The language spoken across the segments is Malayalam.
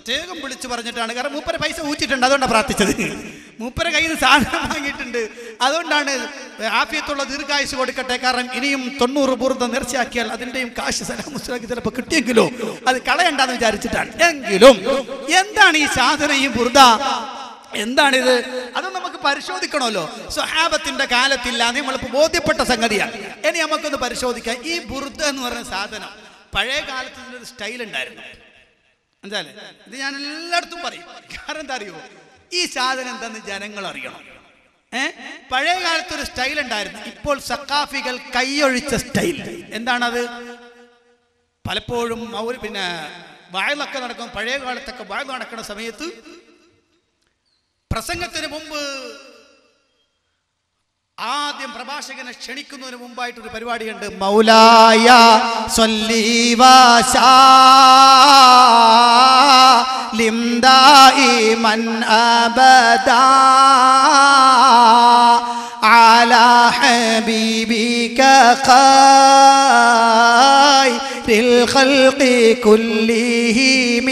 പ്രത്യേകം വിളിച്ചു പറഞ്ഞിട്ടാണ് കാരണം മൂപ്പരെ പൈസ ഊറ്റിട്ടുണ്ട് അതുകൊണ്ടാണ് പ്രാർത്ഥിച്ചത് മൂപ്പരെ കയ്യിൽ നിന്ന് സാധനം വാങ്ങിയിട്ടുണ്ട് അതുകൊണ്ടാണ് ആഫിയത്തുള്ള ദീർഘായുസ് കൊടുക്കട്ടെ കാരണം ഇനിയും തൊണ്ണൂറ് പൂർണ്ണ നേർച്ചയാക്കിയാൽ അതിൻ്റെയും കാശ് സലാമുസ്ലാക്കി ചിലപ്പോൾ കിട്ടിയെങ്കിലോ അത് കളയണ്ടെന്ന് വിചാരിച്ചിട്ടാണ് എങ്കിലും എന്താണ് ഈ സാധനം ഈ ബുർദ എന്താണിത് അത് നമുക്ക് പരിശോധിക്കണമല്ലോ സ്വഹാബത്തിന്റെ കാലത്തില്ല നമ്മളിപ്പോ ബോധ്യപ്പെട്ട സംഗതിയാണ് ഇനി നമുക്കൊന്ന് പരിശോധിക്കാം ഈ ബുർദ എന്ന് പറയുന്ന സാധനം പഴയ കാലത്ത് ഇതിനൊരു സ്റ്റൈൽ ഉണ്ടായിരുന്നു എന്തായാലും ഇത് ഞാൻ എല്ലായിടത്തും പറയും കാരണം എന്താ അറിയോ ഈ സാധനം എന്തെന്ന് ജനങ്ങൾ അറിയണം ഏ പഴയ കാലത്ത് ഒരു സ്റ്റൈൽ ഉണ്ടായിരുന്നു ഇപ്പോൾ സക്കാഫികൾ കൈയൊഴിച്ച സ്റ്റൈൽ എന്താണത് പലപ്പോഴും അവർ പിന്നെ വാഴലൊക്കെ നടക്കും പഴയ കാലത്തൊക്കെ വാഴ നടക്കുന്ന സമയത്ത് പ്രസംഗത്തിന് മുമ്പ് ആദ്യം പ്രഭാഷകനെ ക്ഷണിക്കുന്നതിന് മുമ്പായിട്ടൊരു പരിപാടിയുണ്ട് മൗലായ ലിംദായിമൻ അബദാ على حبيبك خير الخلق كلهم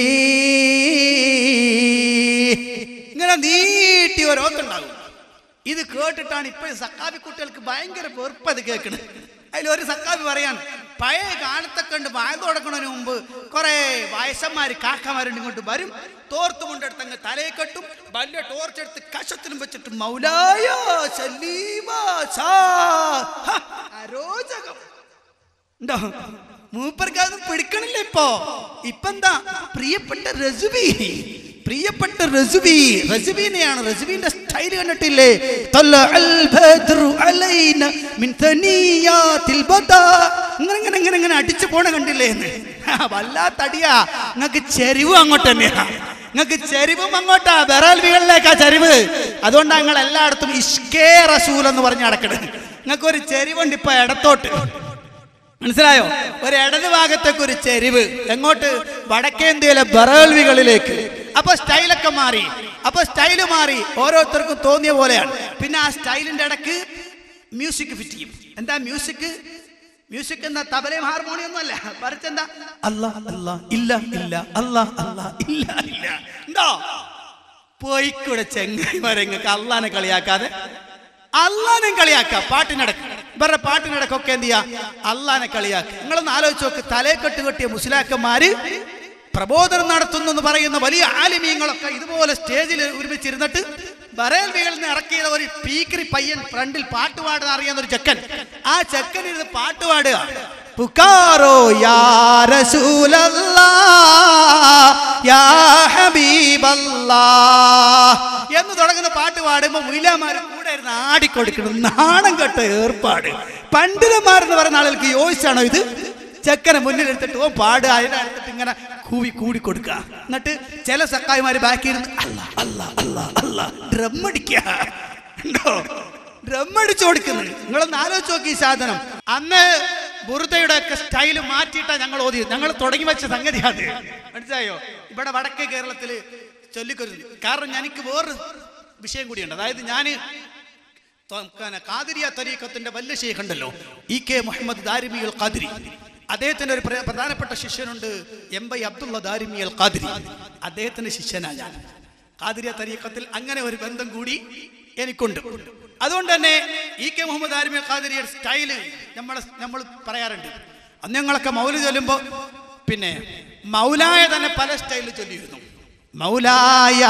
ഇങ്ങനെ നീട്ടി ഓരോത്തുണ്ടാകും ഇത് കേട്ടിട്ടാണ് ഇപ്പോഴും സക്കാബി കുട്ടികൾക്ക് ഭയങ്കര വെറുപ്പ് അത് കേൾക്കുന്നത് അതിൽ ഒരു സക്കാബി പറയാൻ പഴയ കാലത്തൊക്കെ ഉണ്ട് വായ തുടക്കണതിന് മുമ്പ് കുറെ വയസ്സന്മാര് കാക്കമാരുണ്ട് ഇങ്ങോട്ട് വരും തോർത്ത് കൊണ്ടെടുത്ത് അങ്ങ് തലയെ കെട്ടും വലിയ ടോർച്ചെടുത്ത് കഷത്തിലും വെച്ചിട്ട് മൗലായ സലീമ ഷാ. ഹ, അരോചകം ഉണ്ടോ മൂപ്പർക്ക് അത് പിടിക്കണില്ല ഇപ്പോ ഇപ്പൊ എന്താ പ്രിയപ്പെട്ട റസുബി പ്രിയപ്പെട്ട റസുബി റസുബീനെയാണ് റസുബിന്റെ സ്റ്റൈൽ കണ്ടിട്ടില്ലേ തലഅൽ ബദ്റു അലൈന മിൻ തനിയാതിൽ ബദാ ഇങ്ങനെ ഇങ്ങനെ ഇങ്ങനെ ഇങ്ങനെ അടിച്ചു പോണ കണ്ടില്ലേ എന്ന് വല്ലാത്തടിയാ നിങ്ങൾക്ക് ചെരിവ് അങ്ങോട്ട് തന്നെയാ നിങ്ങൾക്ക് ചെരിവും അങ്ങോട്ടാ ബെറാൽവികളിലേക്കാ ചെരിവ് അതുകൊണ്ടാണ് നിങ്ങൾ എല്ലായിടത്തും ഇഷ്കേ റസൂൽ എന്ന് പറഞ്ഞ് നടക്കണത് നിങ്ങൾക്ക് ഒരു ചെരിവുണ്ട് ഇപ്പൊ ഇടത്തോട്ട് മനസ്സിലായോ ഒരു ഇടത് ഭാഗത്തേക്ക് ഒരു ചെരിവ് എങ്ങോട്ട് വടക്കേന്ത്യയിലെ ബറേൽവികളിലേക്ക് അപ്പൊ സ്റ്റൈലൊക്കെ മാറി അപ്പൊ സ്റ്റൈല് മാറി ഓരോരുത്തർക്കും തോന്നിയ പോലെയാണ് പിന്നെ ആ സ്റ്റൈലിന്റെ ഇടക്ക് മ്യൂസിക് ഫിറ്റ് ചെയ്യും എന്താ മ്യൂസിക് മ്യൂസിക് എന്താ തബലയും ഹാർമോണിയം ഒന്നും അല്ല മറിച്ച് എന്താ അല്ല അല്ല ഇല്ല ഇല്ല അല്ല അല്ല ഇല്ല ഇല്ല ഉണ്ടോ പോയിക്കൂടെ ചെങ്ങായിമാരെ നിങ്ങൾക്ക് അള്ളാനെ കളിയാക്കാതെ അള്ളാനെ കളിയാക്ക പാട്ടിനടക്ക് ഇവരുടെ പാട്ടിനടക്കൊക്കെ എന്ത് ചെയ്യാ അള്ളാനെ കളിയാക്ക നിങ്ങളൊന്ന് ആലോചിച്ച് നോക്ക് തലേക്കെട്ട് കെട്ടിയ മുസ്ലാക്കന്മാര് പ്രബോധനം നടത്തുന്നു എന്ന് പറയുന്ന വലിയ ആലിമീങ്ങളൊക്കെ ഇതുപോലെ സ്റ്റേജിൽ ഒരുമിച്ചിരുന്നിട്ട് ബറേൽവികളിൽ നിന്ന് ഇറക്കിയ ഒരു പീക്കറി പയ്യൻ ഫ്രണ്ടിൽ പാട്ട് പാടുന്ന അറിയാവുന്ന ഒരു ചെക്കൻ ആ ചെക്കൻ ഇരുന്ന് പാട്ട് പാടുക പുക്കാറോ യാ റസൂലല്ലാ യാ ഹബീബല്ലാ എന്ന് തുടങ്ങുന്ന പാട്ട് പാടുമ്പോൾ മുയിലാമാര് കൂടെ ഇരുന്ന് ആടിക്കൊടുക്കണം നാണം കെട്ട ഏർപ്പാട് പണ്ഡിതന്മാരെന്ന് പറയുന്ന ആളുകൾക്ക് യോജിച്ചാണോ ഇത് ചെക്കനെ മുന്നിൽ എടുത്തിട്ട് ഓ പാടുക അതിനടുത്തിട്ട് ഇങ്ങനെ കൂവി കൂടി കൊടുക്കുക എന്നിട്ട് ചില സക്കായിമാര് ബാക്കി ഇരുന്ന് അല്ല അല്ല അല്ല അല്ല ഡ്രം അടിക്കുക ഉണ്ടോ ഡ്രം അടിച്ചു കൊടുക്കുന്നത് നിങ്ങളൊന്ന് ആലോചിച്ച് നോക്കി ഈ സാധനം അന്ന് ബുറുദയുടെ ഒക്കെ സ്റ്റൈല് മാറ്റിയിട്ടാ ഞങ്ങൾ ഓതി ഞങ്ങൾ തുടങ്ങി വെച്ച സംഗതി അത് മനസ്സിലായോ ഇവിടെ വടക്കേ കേരളത്തില് ചൊല്ലിക്കൊരുത് കാരണം എനിക്ക് വേറൊരു വിഷയം കൂടിയുണ്ട് അതായത് ഞാൻ കാതിരിയ തരീഖത്തിന്റെ വലിയ ഷെയ്ഖ് ഉണ്ടല്ലോ ഇ കെ മുഹമ്മദ് ദാരിമിയൽ ഖാദിരി അദ്ദേഹത്തിന്റെ ഒരു പ്ര- പ്രധാനപ്പെട്ട ശിഷ്യനുണ്ട് എം വൈ അബ്ദുള്ള ദാരിമിയൽ ഖാദിരി അദ്ദേഹത്തിന്റെ ശിഷ്യനാണ് ഞാൻ ഖാദിരിയ തരീഖത്തിൽ അങ്ങനെ ഒരു ബന്ധം കൂടി എനിക്കുണ്ട് അതുകൊണ്ട് തന്നെ ഇ കെ മുഹമ്മദ് ദാരിമിയൽ ഖാദിരിയുടെ സ്റ്റൈല് നമ്മൾ നമ്മൾ പറയാറുണ്ട് അന്ന് ഞങ്ങളൊക്കെ മൗല് ചൊല്ലുമ്പോൾ പിന്നെ മൗലായ തന്നെ പല സ്റ്റൈലിൽ ചൊല്ലിയിരുന്നു മൗലായ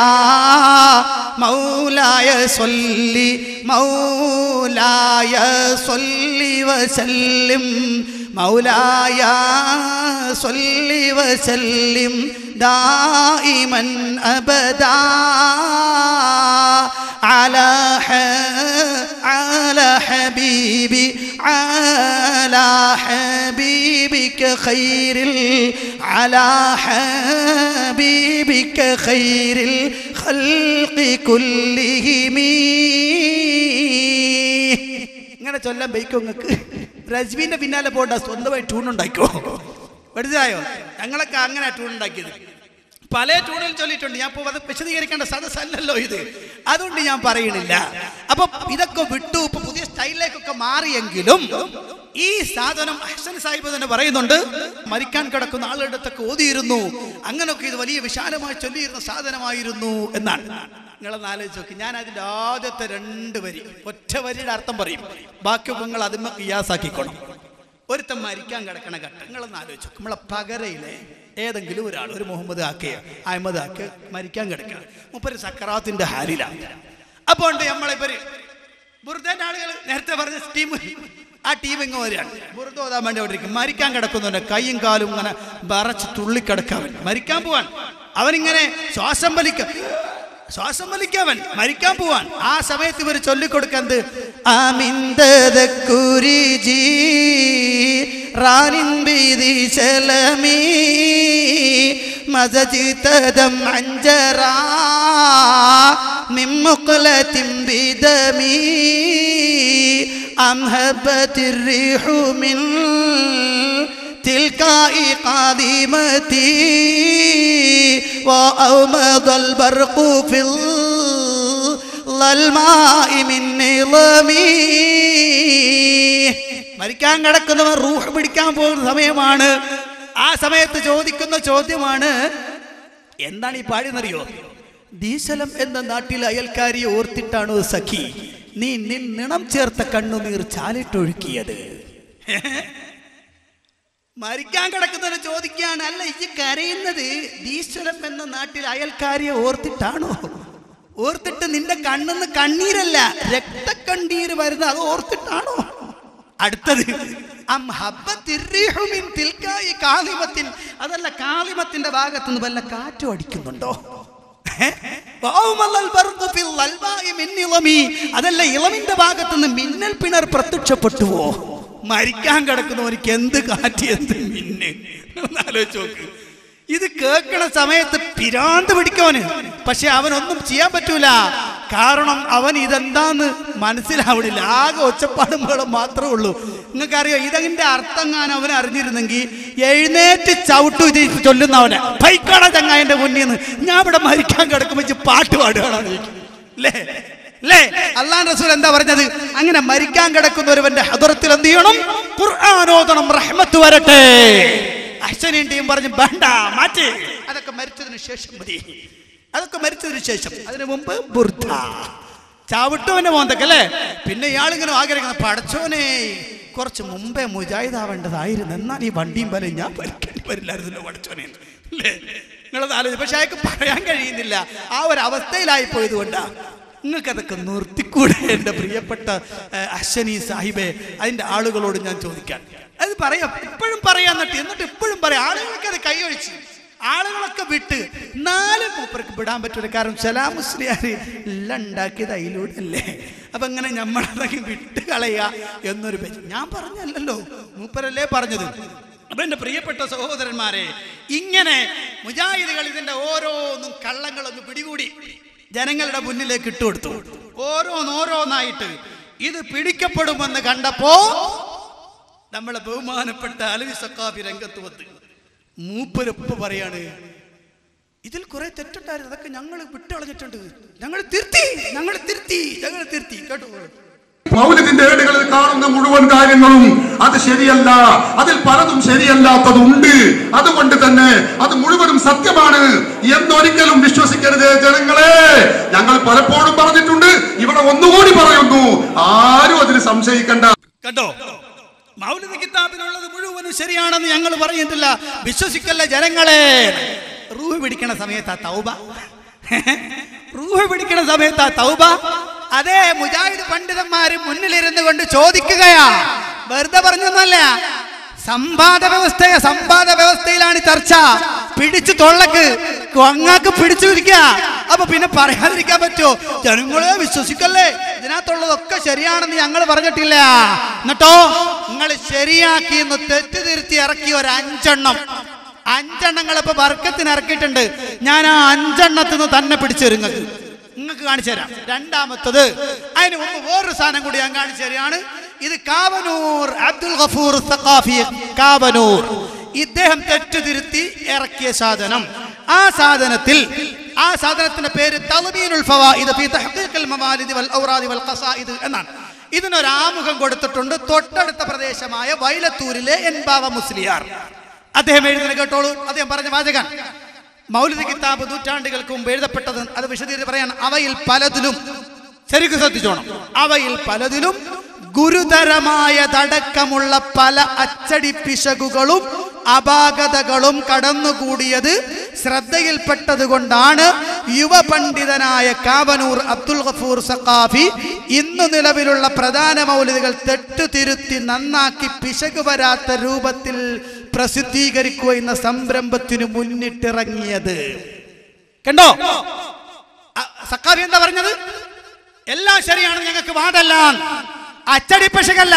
മൗലായ സൊല്ലി മൗലായ സൊല്ലി വസല്ലിം മൗലായ സൊല്ലി വസല്ലിം ദായിമൻ അബദാ على ح- على حبيبي على حبيبك خير ال- على حبيبك خير الخلق كلهم ഇങ്ങനെ ചൊല്ലാൻ ബൈക്കോ നിങ്ങൾക്ക് റജ്മീന്റെ പിന്നാലെ പോണ്ട സ്വന്തമായി ട്യൂൺ ഉണ്ടാക്കോ മനസ്സിലായോ ഞങ്ങളൊക്കെ അങ്ങനെ ട്യൂൺ ഉണ്ടാക്കിയത് പല ട്യൂണിൽ ചൊല്ലിയിട്ടുണ്ട് ഞാൻ ഇപ്പോൾ അത് വിശദീകരിക്കേണ്ട സദസ്സല്ലല്ലോ ഇത് അതുകൊണ്ട് ഞാൻ പറയണില്ല അപ്പൊ ഇതൊക്കെ വിട്ടു ഇപ്പൊ പുതിയ സ്റ്റൈലിലേക്കൊക്കെ മാറിയെങ്കിലും ഈ സാധനം അഹ്സൻ സാഹിബ് തന്നെ പറയുന്നുണ്ട് മരിക്കാൻ കിടക്കുന്ന ആളുടെ അടുത്തൊക്കെ ഓതിയിരുന്നു അങ്ങനൊക്കെ ഇത് വലിയ വിശാലമായി ചൊല്ലിയിരുന്ന സാധനമായിരുന്നു എന്നാണ് നിങ്ങളൊന്ന് ആലോചിച്ച് നോക്കി ഞാൻ അതിന്റെ ആദ്യത്തെ രണ്ട് വരി ഒറ്റ വരിയുടെ അർത്ഥം പറയും ബാക്കിയൊക്കെ നിങ്ങൾ അതിന്മ കിയാസാക്കിക്കോണം ഒരുത്തൻ മരിക്കാൻ കിടക്കണ ഘട്ടങ്ങളൊന്ന് ആലോചിച്ചു നമ്മളെ പകരയിലെ ഏതെങ്കിലും ഒരാൾ ഒരു മുഹമ്മദ് ആക്കയോ അഹമ്മദ് ആക്ക് മരിക്കാൻ കിടക്കുക മുപ്പര് സക്കറാത്തിന്റെ ഹാലിലാണ് അപ്പോൾ ഉണ്ട് നമ്മളെ ഇവര് ബുർദേന്റെ ആളുകൾ നേരത്തെ പറഞ്ഞ ടീം ആ ടീം ഇങ്ങ് വരികയാണ് ബുർദ ഓതാൻ വേണ്ടി അവിടെ ഇരിക്കും മരിക്കാൻ കിടക്കുന്നുണ്ട് കൈയും കാലും ഇങ്ങനെ വിറച്ച് തുള്ളിക്കിടക്കാവൻ മരിക്കാൻ പോവാൻ അവനിങ്ങനെ ശ്വാസം വലിക്ക ശ്വാസം വലിക്കാവൻ മരിക്കാൻ പോവാൻ ആ സമയത്ത് ഇവർ ചൊല്ലിക്കൊടുക്കുന്നത് അമിന്തതക്കുരിജി റാനിൻ ബീതി ശലമീ മസജിതദം അഞ്ചറാ من مقلة بدمي أم هبت الريح من تلقاء قادمتي وأومض البرق في الظلماء من نظامي മരിക്കാൻ കിടക്കുന്നവർ റൂഹ് പിടിക്കാൻ പോകുന്ന സമയമാണ് ആ സമയത്ത് ചോദിക്കുന്ന ചോദ്യമാണ് എന്താണ് ഈ പാടിയെന്നറിയോ ദീശലം എന്ന നാട്ടിൽ അയൽക്കാരിയെ ഓർത്തിട്ടാണോ സഖി നീ നിൻ നിണം ചേർത്ത കണ്ണുനീർ ചാലിട്ടൊഴുക്കിയത് മരിക്കാൻ കിടക്കുന്നവരെ ചോദിക്കുകയാണ് അല്ല ഈ കരയുന്നത് ദീശ്വരം എന്ന നാട്ടിൽ അയൽക്കാരിയെ ഓർത്തിട്ടാണോ ഓർത്തിട്ട് നിന്റെ കണ്ണെന്ന് കണ്ണീരല്ല രക്തക്കണ്ണീര് വരുന്നത് അത് ഓർത്തിട്ടാണോ അടുത്തത് അം ഹബ്ബത്തിർരീഹു മിൻ തിൽക്കായി കാളിമത്തിൻ അതല്ല കാളിമത്തിന്റെ ഭാഗത്തുനിന്ന് വല്ല കാറ്റും അടിക്കുന്നുണ്ടോ ഏ? വഔമല്ലൽ ബർഖു ഫിൽ അൽബാഇ മിൻ ഇളമി. അതല്ല ഇളമിന്റെ ഭാഗത്തുനിന്ന് മിന്നൽ പിണർ പ്രത്യക്ഷപ്പെട്ടുവോ മരിക്കാൻ കിടക്കുന്നവനിക്ക് എന്ത് കാറ്റ് എന്ത് മിന്ന് ഒന്ന് ആലോചിച്ച് നോക്ക് ഇത് കേൾക്കണ സമയത്ത് പിരാന്ത് പിടിക്കവന് പക്ഷെ അവനൊന്നും ചെയ്യാൻ പറ്റൂല കാരണം അവൻ ഇതെന്താന്ന് മനസ്സിലാവണില്ല ആകെ ഒച്ചപ്പാടും ബഹളം മാത്രമേ ഉള്ളൂ നിങ്ങൾക്കറിയോ ഇതതിന്റെ അർത്ഥം ഞാൻ അവൻ അറിഞ്ഞിരുന്നെങ്കിൽ എഴുന്നേറ്റ് ചവിട്ടു ഇത് ചൊല്ലുന്നവനെ പൈക്കാണ ചങ്ങായന്റെ മുന്നിൽ നിന്ന് ഞാൻ ഇവിടെ മരിക്കാൻ കിടക്കുമ്പോൾ ഇജ്ജ് പാട്ട് പാടുകയാണെന്ന് ചോദിക്കും അല്ലേ അല്ലേ അള്ളാൻ റസൂൽ എന്താ പറഞ്ഞത് അങ്ങനെ മരിക്കാൻ കിടക്കുന്ന ഒരുവന്റെ ഹദറത്തിൽ എന്ത് ചെയ്യണം ഖുർആാനോദണം റഹ്മത്ത് വരട്ടെ അശ്വനിന്റെയും പറഞ്ഞു വേണ്ട മാറ്റി അതൊക്കെ മരിച്ചതിന് ശേഷം മതി അതൊക്കെ മരിച്ചതിന് ശേഷം അതിനു മുമ്പ് ബുർദ ചാവിട്ടുവന്റെ മോന്തൊക്കെ അല്ലേ പിന്നെ ഇയാളിങ്ങനെ ആഗ്രഹിക്കുന്ന പടച്ചോനെ കുറച്ച് മുമ്പേ മുജാഹിദാവേണ്ടതായിരുന്നു എന്നാൽ ഈ വണ്ടിയും പോലെ ഞാൻ ഭരിക്കേണ്ടി വരില്ലായിരുന്നല്ലോ പടച്ചോനെ അല്ലേ നിങ്ങളത് ആലോചിച്ചു പക്ഷെ അയാൾക്ക് പറയാൻ കഴിയുന്നില്ല ആ ഒരു അവസ്ഥയിലായി പോയതുകൊണ്ടാ നിങ്ങൾക്കതൊക്കെ നിർത്തിക്കൂടെ എൻ്റെ പ്രിയപ്പെട്ട ഏഹ്, അശ്വനി സാഹിബെ അതിൻ്റെ ആളുകളോട് ഞാൻ ചോദിക്കാൻ അത് പറയാം ഇപ്പോഴും പറയാൻ എന്നിട്ട് എന്നിട്ട് ഇപ്പോഴും പറയാം ആളുകൾക്ക് അത് കൈയൊഴിച്ച് ആളുകളൊക്കെ വിട്ട് നാല് മൂപ്പർക്ക് വിടാൻ പറ്റൂല കാരണം സലാം മുസ്ലിയാർ എല്ലാം ഉണ്ടാക്കിയത് അതിലൂടെ അല്ലേ അപ്പൊ ഇങ്ങനെ നമ്മളതൊക്കെ വിട്ട് കളയുക എന്നൊരു പേര് ഞാൻ പറഞ്ഞല്ലോ മൂപ്പരല്ലേ പറഞ്ഞത് അപ്പൊ എന്റെ പ്രിയപ്പെട്ട സഹോദരന്മാരെ ഇങ്ങനെ മുജാഹിദുകൾ ഇതിന്റെ ഓരോന്നും കള്ളങ്ങളൊന്ന് പിടികൂടി ജനങ്ങളുടെ മുന്നിലേക്ക് ഇട്ടുകൊടുത്തു ഓരോന്നോരോന്നായിട്ട് ഇത് പിടിക്കപ്പെടുമെന്ന് കണ്ടപ്പോ നമ്മളെ ബഹുമാനപ്പെട്ട അലവി സക്കാബി രംഗത്ത് വന്ന് മൂപ്പരപ്പ് പറയാണ് ഇതിൽ കുറെ തെറ്റുണ്ടായിരുന്നു അതൊക്കെ ഞങ്ങൾ വിട്ടുകളഞ്ഞിട്ടുണ്ട് ഞങ്ങൾ തിരുത്തി ഞങ്ങൾ തിരുത്തി ഞങ്ങൾ തിരുത്തി കേട്ടോ മൗലിദിന്റെ ഏടുകളിൽ കാണുന്ന മുഴുവൻ കാര്യങ്ങളും അത് ശരിയല്ല അതിൽ പലതും ശരിയല്ലാത്തതുണ്ട് അതുകൊണ്ട് തന്നെ അത് മുഴുവനും സത്യമാണ് എന്നൊരിക്കലും വിശ്വസിക്കരുത് ജനങ്ങളെ ഞങ്ങൾ പലപ്പോഴും പറഞ്ഞിട്ടുണ്ട് ഇവിടെ ഒന്നുകൂടി പറയുന്നു ആരും അതിന് സംശയിക്കണ്ട കേട്ടോ മൗലിക കിതാബിലുള്ളത് മുഴുവനും ശരിയാണെന്ന് ഞങ്ങൾ പറയുന്നില്ല വിശ്വസിക്കല്ല ജനങ്ങളെ റൂഹ് പിടിക്കണ സമയത്താ തൗബ റൂഹ് പിടിക്കണ സമയത്താ തൗബ അതേ മുജാഹിദ് പണ്ഡിതന്മാര് മുന്നിലിരുന്ന് കൊണ്ട് ചോദിക്കുകയാ വെറുതെ പറഞ്ഞൊന്നല്ല സമ്പാദ വ്യവസ്ഥയെ സമ്പാദ വ്യവസ്ഥയിലാണ് ഈ ചർച്ച പിടിച്ചു തൊള്ളക്ക് അങ്ങാക്ക് പിടിച്ചു പിടിക്കുക അപ്പൊ പിന്നെ പറയാതിരിക്കാൻ പറ്റുമോ ജനങ്ങളെ വിശ്വസിക്കല്ലേ ഇതിനകത്തുള്ളതൊക്കെ ശരിയാണെന്ന് ഞങ്ങൾ പറഞ്ഞിട്ടില്ല എന്നിട്ടോ നിങ്ങൾ ശരിയാക്കി എന്ന് തെറ്റ് തിരുത്തി ഇറക്കി ഒരു അഞ്ചെണ്ണം അഞ്ചെണ്ണങ്ങൾ ഇപ്പൊ വർക്കത്തിന് ഇറക്കിയിട്ടുണ്ട് ഞാൻ ആ അഞ്ചെണ്ണത്തിൽ നിന്ന് തന്നെ പിടിച്ചു തരും നിങ്ങൾക്ക് നിങ്ങൾക്ക് കാണിച്ചു തരാം രണ്ടാമത്തത് അതിന് മുമ്പ് വേറൊരു സാധനം കൂടി ഞാൻ കാണിച്ചു തരികയാണ് ഇത് കാവനൂർ അബ്ദുൽ ഗഫൂർ സഖാഫി കാവനൂർ ഇദ്ദേഹം തെറ്റുതിരുത്തി ഇറക്കിയ സാധനം ആ സാധനത്തിൽ ആ സാധനത്തിന്റെ പേര് തൽബീനുൽ ഫവായിദ് ഫീ തഹ്ഖീഖിൽ മവാലിദ് വൽ ഔറാദി വൽ ഖസായിദ് എന്നാണ് ഇതിനൊരാമുഖം കൊടുത്തിട്ടുണ്ട് തൊട്ടടുത്ത പ്രദേശമായ വൈലത്തൂരിലെ എൻ ബാവ മുസ്ലിയാർ അദ്ദേഹം എഴുതുന്ന കേട്ടോളൂ അദ്ദേഹം പറഞ്ഞ വാചകൻ മൗലിക കിതാബ് നൂറ്റാണ്ടുകൾക്ക് മുമ്പ് എഴുതപ്പെട്ടത് അത് വിശദീകരിച്ച് പറയാൻ അവയിൽ പലതിലും ശരിക്കും ശ്രദ്ധിച്ചോണം അവയിൽ പലതിലും ഗുരുതരമായതടക്കമുള്ള പല അച്ചടി പിശകുകളും അപാകതകളും കടന്നുകൂടിയത് ശ്രദ്ധയിൽപ്പെട്ടത് കൊണ്ടാണ് യുവപണ്ഡിതനായ കാവനൂർ അബ്ദുൽ ഗഫൂർ സഖാഫി ഇന്നു നിലവിലുള്ള പ്രധാന മൗലികകൾ തെറ്റുതിരുത്തി നന്നാക്കി പിശക് വരാത്ത രൂപത്തിൽ പ്രസിദ്ധീകരിക്കുക എന്ന സംരംഭത്തിന് മുന്നിട്ടിറങ്ങിയത് കണ്ടോ അ- സഖാഫി എന്താ പറഞ്ഞത് എല്ലാം ശരിയാണ് ഞങ്ങൾക്ക് വാദല്ല അച്ചടി പിശകല്ല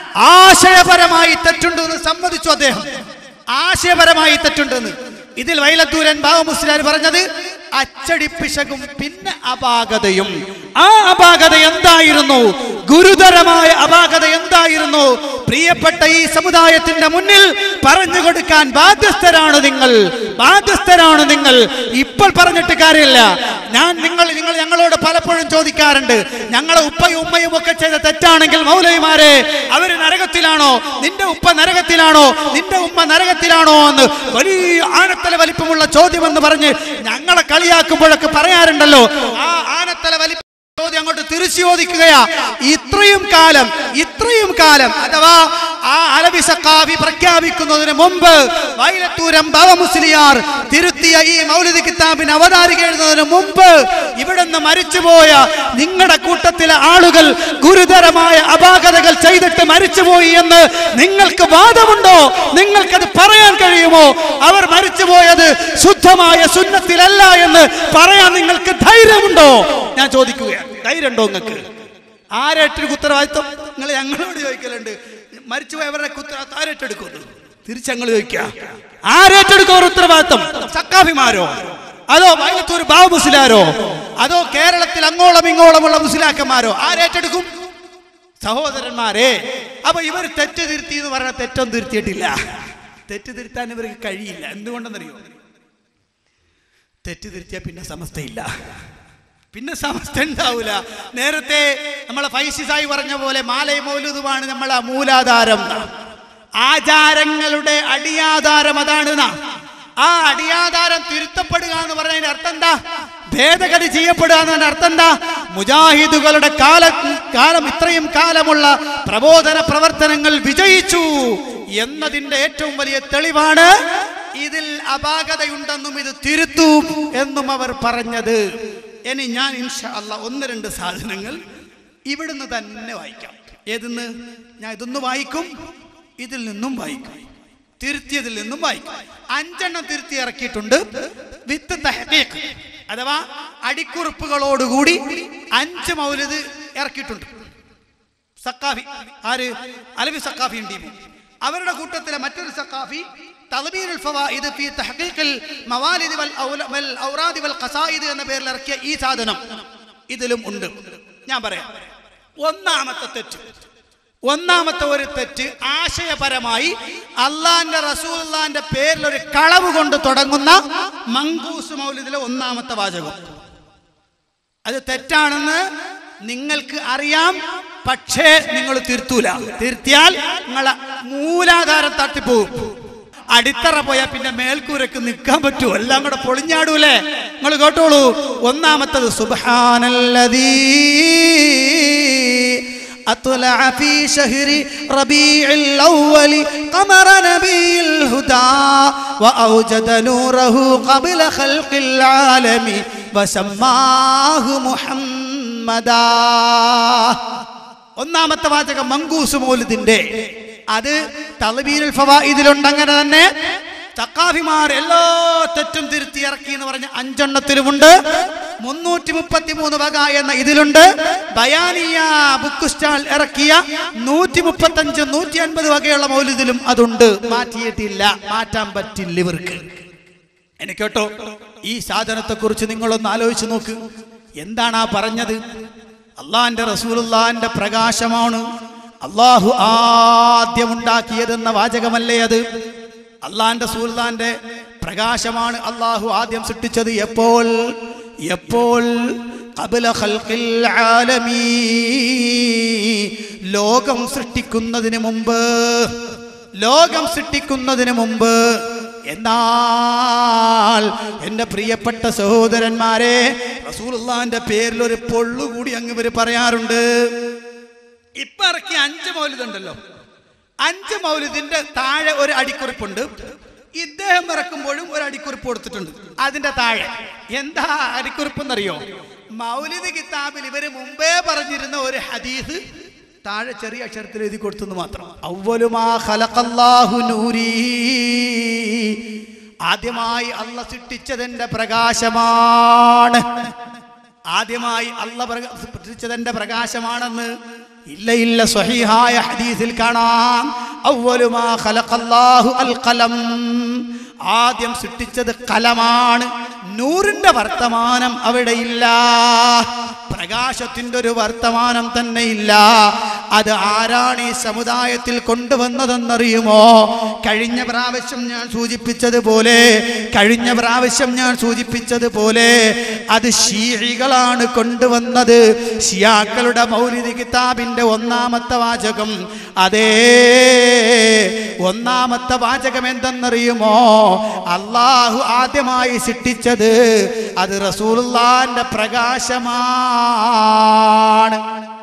ആശയപരമായി തെറ്റുണ്ടെന്ന് സമ്മതിച്ചു അദ്ദേഹം ആശയപരമായി തെറ്റുണ്ടെന്ന് ഇതിൽ വൈലത്തൂരൻ ബാബ മുസ്ലിയാർ പറഞ്ഞത് അച്ചടി പിശകും പിന്നെ അപാകതയും ആ അപാകത എന്തായിരുന്നു ഗുരുതരമായ അപാകത എന്തായിരുന്നു പ്രിയപ്പെട്ട ഈ സമുദായത്തിന്റെ മുന്നിൽ പറഞ്ഞു കൊടുക്കാൻ ബാധ്യസ്ഥരാണ് നിങ്ങൾ ബാധ്യസ്ഥരാണ് നിങ്ങൾ ഇപ്പോൾ പറഞ്ഞിട്ട് കാര്യമില്ല ഞാൻ നിങ്ങൾ നിങ്ങൾ ഞങ്ങളോട് പലപ്പോഴും ചോദിക്കാറുണ്ട് ഞങ്ങളെ ഉപ്പയും ഉമ്മയും ഒക്കെ ചെയ്ത തെറ്റാണെങ്കിൽ മൗലവിമാരെ അവര് നരകത്തിലാണോ നിന്റെ ഉപ്പ നരകത്തിലാണോ നിന്റെ ഉമ്മ നരകത്തിലാണോ എന്ന് വലിയ ആനത്തല വലിപ്പമുള്ള ചോദ്യം എന്ന് പറഞ്ഞ് ഞങ്ങളെ കളിയാക്കുമ്പോഴൊക്കെ പറയാറുണ്ടല്ലോ ആ ആനത്തല വലിപ്പ ചോദ്യം അങ്ങോട്ട് തിരിച്ചു ചോദിക്കുകയാ ഇത്രയും കാലം ഇത്രയും കാലം അഥവാ ആ അലവി സഖാഫി പ്രഖ്യാപിക്കുന്നതിന് മുമ്പ് വൈലത്തൂരം ബാബ മുസ്ലിയാർ തിരുത്തിയ ഈ മൗലിദ് കിതാബിന് അവതാരിക എഴുതുന്നതിന് മുമ്പ് ഇവിടുന്ന് മരിച്ചുപോയ നിങ്ങളുടെ കൂട്ടത്തിലെ ആളുകൾ ഗുരുതരമായ അപാകതകൾ ചെയ്തിട്ട് മരിച്ചുപോയി എന്ന് നിങ്ങൾക്ക് വാദമുണ്ടോ നിങ്ങൾക്കത് പറയാൻ കഴിയുമോ അവർ മരിച്ചുപോയത് ശുദ്ധമായ സുന്നത്തിലല്ല എന്ന് പറയാൻ നിങ്ങൾക്ക് ധൈര്യമുണ്ടോ ഞാൻ ചോദിക്കുകയാണ് ധൈര്യമുണ്ടോ നിങ്ങൾക്ക് ആരേറ്റെടുക്കും ഉത്തരവാദിത്വം നിങ്ങൾ ഞങ്ങളോട് ചോദിക്കലുണ്ട് മരിച്ചുപോയവരുടെ ഉത്തരവാദിത്വം ആരേറ്റെടുക്കുന്നു തിരിച്ചങ്ങൾ ചോദിക്കുക ആരേറ്റെടുക്കും ഒരു ഉത്തരവാദിത്വം സക്കാഫിമാരോ അതോ വയലത്തൂർ ബാബു മുസ്ലാരോ അതോ കേരളത്തിൽ അങ്ങോളം ഇങ്ങോളമുള്ള മുസ്ലാക്കന്മാരോ ആരേറ്റെടുക്കും സഹോദരന്മാരെ അപ്പൊ ഇവർ തെറ്റ് തിരുത്തി എന്ന് പറഞ്ഞ തെറ്റൊന്നും തിരുത്തിയിട്ടില്ല തെറ്റ് തിരുത്താൻ ഇവർക്ക് കഴിയില്ല എന്തുകൊണ്ടെന്നറിയോ തെറ്റ് തിരുത്തിയാൽ പിന്നെ സമസ്തയില്ല പിന്നെ സമസ്ത ഉണ്ടാവൂല നേരത്തെ നമ്മളെ ഫൈസിസായി പറഞ്ഞ പോലെ മാലയ മൗലുതുമാണ് നമ്മളെ മൂലാധാരം ആചാരങ്ങളുടെ അടിയാധാരം അതാണ് ന്നാ. ആ അടിയാധാരം തിരുത്തപ്പെടുക എന്ന് പറഞ്ഞതിന്റെ അർത്ഥം എന്താ ഭേദഗതി ചെയ്യപ്പെടുക എന്നതിന്റെ അർത്ഥം എന്താ മുജാഹിദുകളുടെ കാല കാലം ഇത്രയും കാലമുള്ള പ്രബോധന പ്രവർത്തനങ്ങൾ വിജയിച്ചു എന്നതിന്റെ ഏറ്റവും വലിയ തെളിവാണ് ഇതിൽ അപാകതയുണ്ടെന്നും ഇത് തിരുത്തു എന്നും അവർ പറഞ്ഞത് ഇനി ഞാൻ ഇൻഷാ അല്ല ഒന്ന് രണ്ട് സാധനങ്ങൾ ഇവിടുന്ന് തന്നെ വായിക്കാം ഏതെന്ന് ഞാൻ ഇതൊന്ന് വായിക്കും ഇതിൽ നിന്നും വായിക്കും തിരുത്തിയതിൽ നിന്നും വായിക്കും അഞ്ചെണ്ണം തിരുത്തി ഇറക്കിയിട്ടുണ്ട് വിത്ത് തഹ്ഖീഖ് അഥവാ അടിക്കുറിപ്പുകളോടുകൂടി അഞ്ച് മൗലിദ് ഇറക്കിയിട്ടുണ്ട് സക്കാഫി ആര് അലവി സക്കാഫിയും ടീമും അവരുടെ കൂട്ടത്തിലെ മറ്റൊരു സക്കാഫി തലബീനുൽ ഫവായിദ് ഫീ തഹ്ഖീഖിൽ മവാലിദ് വൽ ഔല- വൽ ഔറാദി വൽ ഖസായിദ് എന്ന പേരിൽ ഇറക്കിയ ഈ സാധനം ഇതിലും ഉണ്ട് ഞാൻ പറയാം ഒന്നാമത്തെ തെറ്റ് ഒന്നാമത്തെ ഒരു തെറ്റ് ആശയപരമായി അള്ളാന്റെ റസൂല്ലാന്റെ പേരിൽ ഒരു കളവ് കൊണ്ട് തുടങ്ങുന്ന മങ്കൂസ് മൗലിദിലെ ഒന്നാമത്തെ വാചകം അത് തെറ്റാണെന്ന് നിങ്ങൾക്ക് അറിയാം പക്ഷേ നിങ്ങൾ തിരുത്തൂല തിരുത്തിയാൽ നിങ്ങളെ മൂലാധാരം തട്ടിപ്പോകും അടിത്തറ പോയാൽ പിന്നെ മേൽക്കൂരക്ക് നിൽക്കാൻ പറ്റുമോ എല്ലാം കൂടെ പൊളിഞ്ഞാടൂലേ നിങ്ങൾ കേട്ടോളൂ ഒന്നാമത്തത് സുബാനല്ലതീ أطلع في شهر ربيع الأول قمر نبي الهدى وأوجد نوره قبل خلق العالم وسماه محمدا ഒന്നാമത്തെ വാചകം മങ്കൂസ് മൗലിദിന്റെ അത് തലബീരുൽ ഫവായിദിലുണ്ട് അങ്ങനെ തന്നെ തക്കാഫിമാർ എല്ലാ തെറ്റും തിരുത്തി ഇറക്കി എന്ന് പറഞ്ഞ അഞ്ചെണ്ണത്തിലുമുണ്ട് മുന്നൂറ്റി മുപ്പത്തി മൂന്ന് വക എന്ന ഇതിലുണ്ട് ബയാനിയ ബുക്ക് സ്റ്റാൾ ഇറക്കിയ നൂറ്റി മുപ്പത്തഞ്ച് നൂറ്റി അൻപത് വകയുള്ള മൗലിദിലും അതുണ്ട് മാറ്റിയിട്ടില്ല മാറ്റാൻ പറ്റില്ല ഇവർക്ക് എനിക്ക് കേട്ടോ ഈ സാധനത്തെ കുറിച്ച് നിങ്ങളൊന്ന് ആലോചിച്ച് നോക്ക് എന്താണ് ആ പറഞ്ഞത് അള്ളാന്റെ റസൂലുള്ളാന്റെ പ്രകാശമാണ് അള്ളാഹു ആദ്യം ഉണ്ടാക്കിയതെന്ന വാചകമല്ലേ അത് അള്ളാന്റെ സൂൽദാന്റെ പ്രകാശമാണ് അള്ളാഹു ആദ്യം സൃഷ്ടിച്ചത് എപ്പോൾ എപ്പോൾ ഖബ്ല ഖൽഖിൽ ആലമീ ലോകം സൃഷ്ടിക്കുന്നതിന് മുമ്പ് ലോകം സൃഷ്ടിക്കുന്നതിന് മുമ്പ് എന്നാൽ എൻ്റെ പ്രിയപ്പെട്ട സഹോദരന്മാരെ റസൂലുള്ളാന്റെ പേരിൽ ഒരു പൊള്ളുകൂടി അങ്ങ് ഇവർ പറയാറുണ്ട് ഇപ്പൊ ഇറക്കിയ അഞ്ച് മൗലിദുണ്ടല്ലോ അഞ്ച് മൗലിദിന്റെ താഴെ ഒരു അടിക്കുറിപ്പുണ്ട് ഇദ്ദേഹം ഇറക്കുമ്പോഴും ഒരു അടിക്കുറിപ്പ് കൊടുത്തിട്ടുണ്ട് അതിന്റെ താഴെ എന്താ അടിക്കുറിപ്പ് എന്നറിയോ മൗലിദ് കിതാബിൽ ഇവര് മുമ്പേ പറഞ്ഞിരുന്ന ഒരു ഹദീസ് താഴെ ചെറിയ അക്ഷരത്തിൽ എഴുതി കൊടുത്തെന്ന് മാത്രം അവലുമാ ഖലഖല്ലാഹു നൂരീ ആദ്യമായി അല്ല സൃഷ്ടിച്ചതിന്റെ പ്രകാശമാണ് ആദ്യമായി അല്ല പ്രക- സൃഷ്ടിച്ചതിന്റെ പ്രകാശമാണെന്ന് ഇല്ല ഇല്ല സ്വഹീഹായ ഹദീസിൽ കാണാം അവലുമാ ഖലഖല്ലാഹു അൽ ഖലം ആദ്യം സൃഷ്ടിച്ചത് കലമാണ് നൂറിന്റെ വർത്തമാനം അവിടെ ഇല്ല പ്രകാശത്തിന്റെ ഒരു വർത്തമാനം തന്നെ ഇല്ല അത് ആരാണ് ഈ സമുദായത്തിൽ കൊണ്ടുവന്നതെന്നറിയുമോ കഴിഞ്ഞ പ്രാവശ്യം ഞാൻ സൂചിപ്പിച്ചതുപോലെ കഴിഞ്ഞ പ്രാവശ്യം ഞാൻ സൂചിപ്പിച്ചതുപോലെ അത് ഷീഴികളാണ് കൊണ്ടുവന്നത് ഷിയാക്കളുടെ മൗലിദ് കിതാബിന്റെ ഒന്നാമത്തെ വാചകം അതേ ഒന്നാമത്തെ വാചകം എന്തെന്നറിയുമോ അള്ളാഹു ആദ്യമായി സൃഷ്ടിച്ചത് അത് റസൂലുള്ളാന്റെ പ്രകാശമാണ്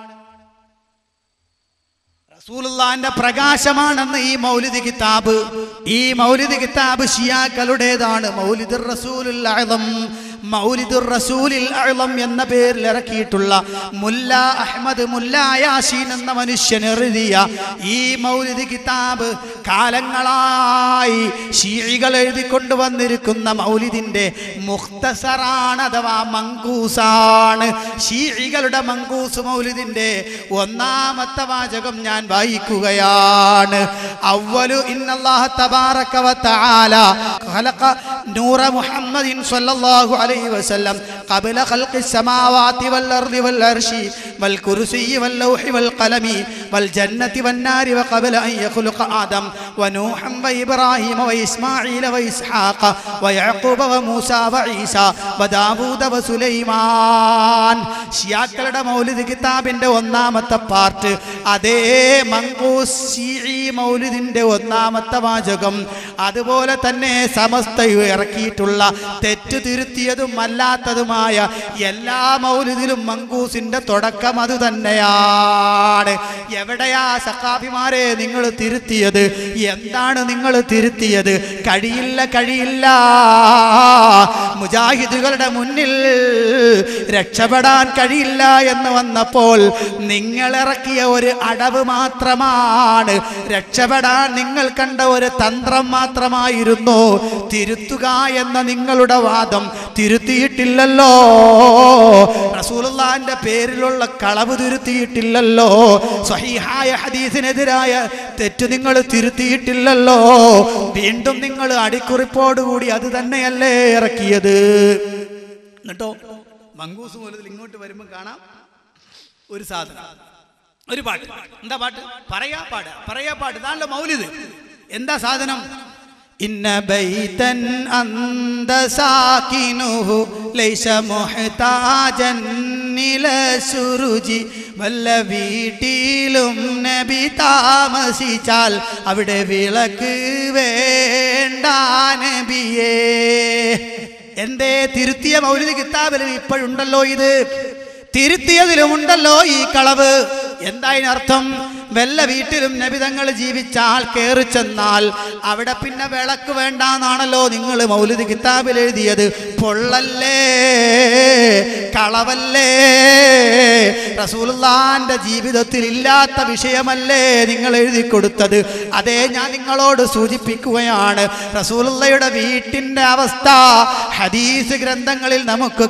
റസൂലുള്ളാന്റെ പ്രകാശമാണെന്ന് ഈ മൗലിദ് കിതാബ് ഈ മൗലിദ് കിതാബ് ഷിയാക്കളുടേതാണ് മൗലിദുർ റസൂലുൽ അഅ്ലം മൗലിദുർ റസൂലിൽ അഅ്ലം എന്ന പേരിൽ ഇറക്കിയിട്ടുള്ള മുല്ല അഹ്മദ് മുല്ല യാസീൻ എന്ന മനുഷ്യൻ എഴുതിയ ഈ മൗലിദ് കിതാബ് കാലങ്ങളായി ഷീഴികൾ എഴുതി കൊണ്ടുവന്നിരിക്കുന്ന മൗലിദിന്റെ മുഖ്തസറാണ് അഥവാ മങ്കൂസാണ് ഷീഴികളുടെ മങ്കൂസ് മൗലിദിന്റെ ഒന്നാമത്തെ വാചകം ഞാൻ വായിക്കുകയാണ് അവലു ഇന്നല്ലാഹ തബാറക വ തആല ഖലഖ നൂറ മുഹമ്മദിൻ സ്വല്ലല്ലാഹു അലൈഹി വസല്ലം ഖബല ഖൽഖി السماوات والأرض والعرش والكرسي واللوح والقلم والجنة والنار وقبل أن يخلق آدم ونوحا وإبراهيم وإسماعيل وإسحاق ويعقوب وموسى وعيسى وداവൂദ വസുലൈമാൻ ഷിയാക്കളുടെ മൗലിദ് കിതാബിന്റെ ഒന്നാമത്തെ പാർട്ട് അതേ മങ്കൂസ് ഷീഈ മൗലിദിന്റെ ഒന്നാമത്തെ വാചകം അതുപോലെ തന്നെ സമസ്ത ഇറക്കിയിട്ടുള്ള തെറ്റ് തിരുത്തിയതും അല്ലാത്തതുമായ എല്ലാ മൗലിദിലും മങ്കൂസിന്റെ തുടക്കം അത് തന്നെയാണ് എവിടെയാ സഖാഫിമാരെ നിങ്ങൾ തിരുത്തിയത് എന്താണ് നിങ്ങൾ തിരുത്തിയത് കഴിയില്ല കഴിയില്ല മുജാഹിദുകളുടെ മുന്നിൽ രക്ഷപ്പെടാൻ കഴിയില്ല എന്ന് വന്നപ്പോൾ നിങ്ങൾ ഇറക്കിയ ഒരു അടവ് മാത്രമാണ് രക്ഷപ്പെടാൻ നിങ്ങൾ കണ്ട ഒരു തന്ത്രം മാത്രമായിരുന്നു തിരുത്തുക എന്ന നിങ്ങളുടെ വാദം തിരുത്തിയിട്ടില്ലല്ലോ റസൂലുള്ളാന്റെ പേരിലുള്ള കളവ് തിരുത്തിയിട്ടില്ലല്ലോ സ്വഹീഹായ ഹദീസിനെതിരായ തെറ്റ് നിങ്ങൾ തിരുത്തിയിട്ടില്ലല്ലോ വീണ്ടും നിങ്ങൾ അടിക്കുറിപ്പോടുകൂടി അത് തന്നെയല്ലേ ഇറക്കിയത് എന്നിട്ടോ മങ്കൂസ് മൂലത്തിൽ ഇങ്ങോട്ട് വരുമ്പോൾ കാണാം ഒരു സാധനം ഒരു പാട്ട് എന്താ പാട്ട് പറയാ പാട് പറയാ പാട്ട് ഇതാണല്ലോ മൗലിദ് എന്താ സാധനം ഇന്ന ബൈതൻ അന്ത സാകിനുഹു ലൈസ മുഹ്താജൻ നില സുരുചി വല്ല വീട്ടിലും നബി താമസിച്ചാൽ അവിടെ വിളക്ക് വേണ്ട നബിയേ എന്തേ തിരുത്തിയ മൗലിക കിതാബിലും ഇപ്പോഴുണ്ടല്ലോ ഇത് തിരുത്തിയതിലുമുണ്ടല്ലോ ഈ കളവ് എന്താ ഇതിനർത്ഥം വല്ല വീട്ടിലും നബിതങ്ങൾ ജീവിച്ചാൽ കയറി ചെന്നാൽ അവിടെ പിന്നെ വിളക്ക് വേണ്ടാന്നാണല്ലോ നിങ്ങൾ മൗലിദ് കിതാബിൽ എഴുതിയത് പൊള്ളല്ലേ കളവല്ലേ റസൂലുള്ളാന്റെ ജീവിതത്തിൽ ഇല്ലാത്ത വിഷയമല്ലേ നിങ്ങൾ എഴുതി കൊടുത്തത് അതേ ഞാൻ നിങ്ങളോട് സൂചിപ്പിക്കുകയാണ് റസൂലുള്ളയുടെ വീട്ടിന്റെ അവസ്ഥ ഹദീസ് ഗ്രന്ഥങ്ങളിൽ നമുക്ക്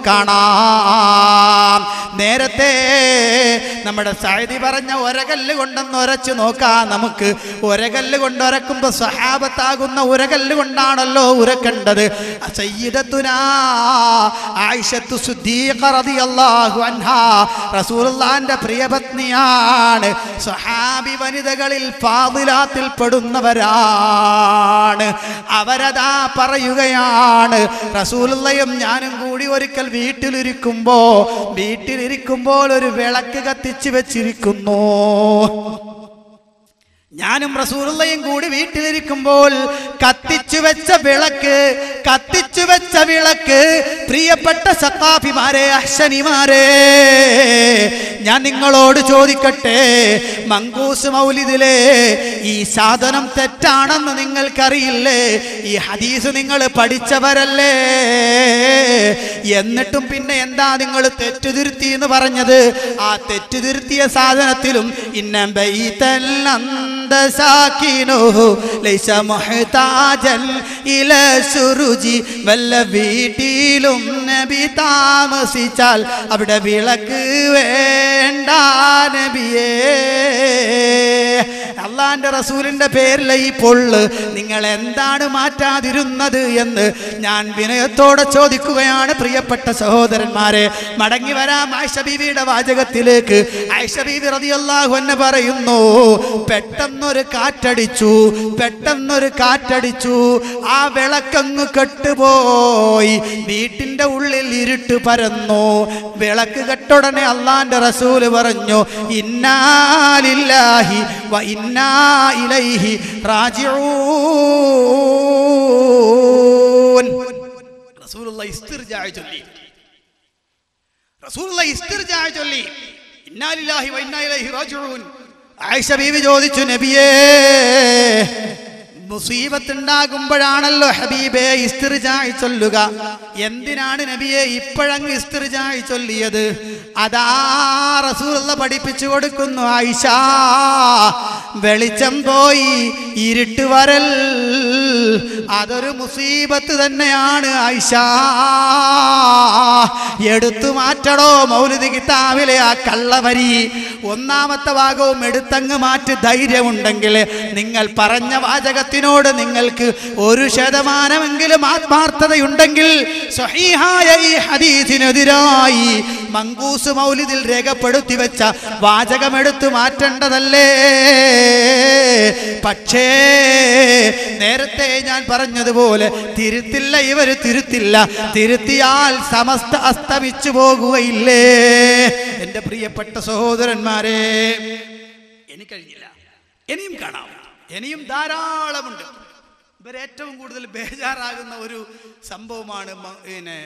കാണാം നേരത്തെ നമ്മുടെ സൈദി പറഞ്ഞ ഒരകല്ല് കൊണ്ടൊന്ന് ഒരച്ചു നോക്കാം നമുക്ക് ഒരകല്ല് കൊണ്ട് ഒരക്കുമ്പോ സഹാബത്താകുന്ന ഉരകല്ല് കൊണ്ടാണല്ലോ ഉരക്കേണ്ടത് സയ്യിദത്തുനാ ആയിഷത്തു സുദ്ദീഖ റളിയല്ലാഹു അൻഹാ റസൂലുള്ളാന്റെ പ്രിയപത്നിയാണ് സ്വഹാബി വനിതകളിൽ ഫാദിലാത്തിൽ പെടുന്നവരാണ് അവരതാ പറയുകയാണ് റസൂലുള്ളയും ഞാനും കൂടി ഒരിക്കൽ വീട്ടിലിരിക്കുമ്പോ വീട്ടിലിരിക്കുമ്പോൾ ഒരു വിളക്ക് കത്തിച്ചു വെച്ചിരിക്കുന്നു ഞാനും റസൂലുള്ളയും കൂടി വീട്ടിലിരിക്കുമ്പോൾ കത്തിച്ചു വെച്ച വിളക്ക് കത്തിച്ചു വെച്ച വിളക്ക് പ്രിയപ്പെട്ട സക്കാഫിമാരെ അശ്വനിമാരെ ഞാൻ നിങ്ങളോട് ചോദിക്കട്ടെ മങ്കൂസ് മൗലിദിലെ ഈ സാധനം തെറ്റാണെന്ന് നിങ്ങൾക്കറിയില്ലേ ഈ ഹദീസ് നിങ്ങൾ പഠിച്ചവരല്ലേ എന്നിട്ടും പിന്നെ എന്താ നിങ്ങൾ തെറ്റുതിരുത്തി എന്ന് പറഞ്ഞത് ആ തെറ്റുതിരുത്തിയ സാധനത്തിലും ഇന്ന ബൈതല്ലന്ത സാക്കിനുഹു ലൈസ മുഹ്താജൻ ഇല സുരുചി വല്ല വീട്ടിലും നബി താമസിച്ചാൽ അവിടെ വിളക്ക് വേണ്ട നബിയേ അള്ളാന്റെ റസൂലിന്റെ പേരിലെ ഈ പൊള്ള് നിങ്ങൾ എന്താണ് മാറ്റാതിരുന്നത് എന്ന് ഞാൻ വിനയത്തോടെ ചോദിക്കുകയാണ് പ്രിയപ്പെട്ട സഹോദരന്മാരെ മടങ്ങി വരാം ആയിഷ ബീവിയുടെ വാചകത്തിലേക്ക് ആയിഷ ബീവി റളിയല്ലാഹു അൻഹ പറയുന്നു പെട്ടെന്നൊരു കാറ്റടിച്ചു പെട്ടെന്നൊരു കാറ്റടിച്ചു ആ വിളക്കങ്ങ് കെട്ടുപോയി വീട്ടിന്റെ ഉള്ളിൽ ഇരുട്ട് പരന്നു വിളക്ക് കെട്ടുടനെ അള്ളാന്റെ റസൂല് പറഞ്ഞു ഇന്നാലില്ലാഹി വ ഇന്നാ ഇലൈഹി റാജിഊൻ റസൂലുള്ള ഇസ്തിർജാ ചൊല്ലി റസൂലുള്ള ഇസ്തിർജാ ചൊല്ലി ഇന്നാലില്ലാഹി വ ഇന്നാ ഇലൈഹി റാജിഊൻ ആയിഷ ബീവി ചോദിച്ചു നബിയേ മുസീബത്ത് ഉണ്ടാകുമ്പോഴാണല്ലോ ഹബീബെ ഇസ്തിർജായി ചൊല്ലുക എന്തിനാണ് നബിയെ ഇപ്പോഴങ്ങ് ഇസ്തിർജായി ചൊല്ലിയത് അതാ റസൂലുള്ള പഠിപ്പിച്ചു കൊടുക്കുന്നു ആയിഷ വെളിച്ചം പോയി ഇരുട്ട് വരൽ അതൊരു മുസീബത്ത് തന്നെയാണ് ആയിഷ എടുത്തു മാറ്റടോ മൗലിദ് കിതാബിലെ ആ കള്ളവരി ഒന്നാമത്തെ ഭാഗവും എടുത്തങ്ങ് മാറ്റി ധൈര്യമുണ്ടെങ്കിൽ നിങ്ങൾ പറഞ്ഞ വാചകത്തിനോട് നിങ്ങൾക്ക് ഒരു ശതമാനമെങ്കിലും ആത്മാർത്ഥതയുണ്ടെങ്കിൽ സ്വഹീഹായ ഈ ഹദീസിനെതിരായി മങ്കൂസ് മൗലിദിൽ രേഖപ്പെടുത്തി വെച്ച വാചകം എടുത്തു മാറ്റേണ്ടതല്ലേ പക്ഷേ നേരത്തെ ഞാൻ പറഞ്ഞതുപോലെ തിരുത്തില്ല ഇവര് തിരുത്തില്ല തിരുത്തിയാൽ സമസ്ത അസ്തമിച്ചു പോകുകയില്ലേ എൻ്റെ പ്രിയപ്പെട്ട സഹോദരന്മാരെ എനിക്കഴിഞ്ഞില്ല ഇനിയും കാണാം ഇനിയും ധാരാളമുണ്ട് ഇവരേറ്റവും കൂടുതൽ ബേജാറാകുന്ന ഒരു സംഭവമാണ് മ- പിന്നെ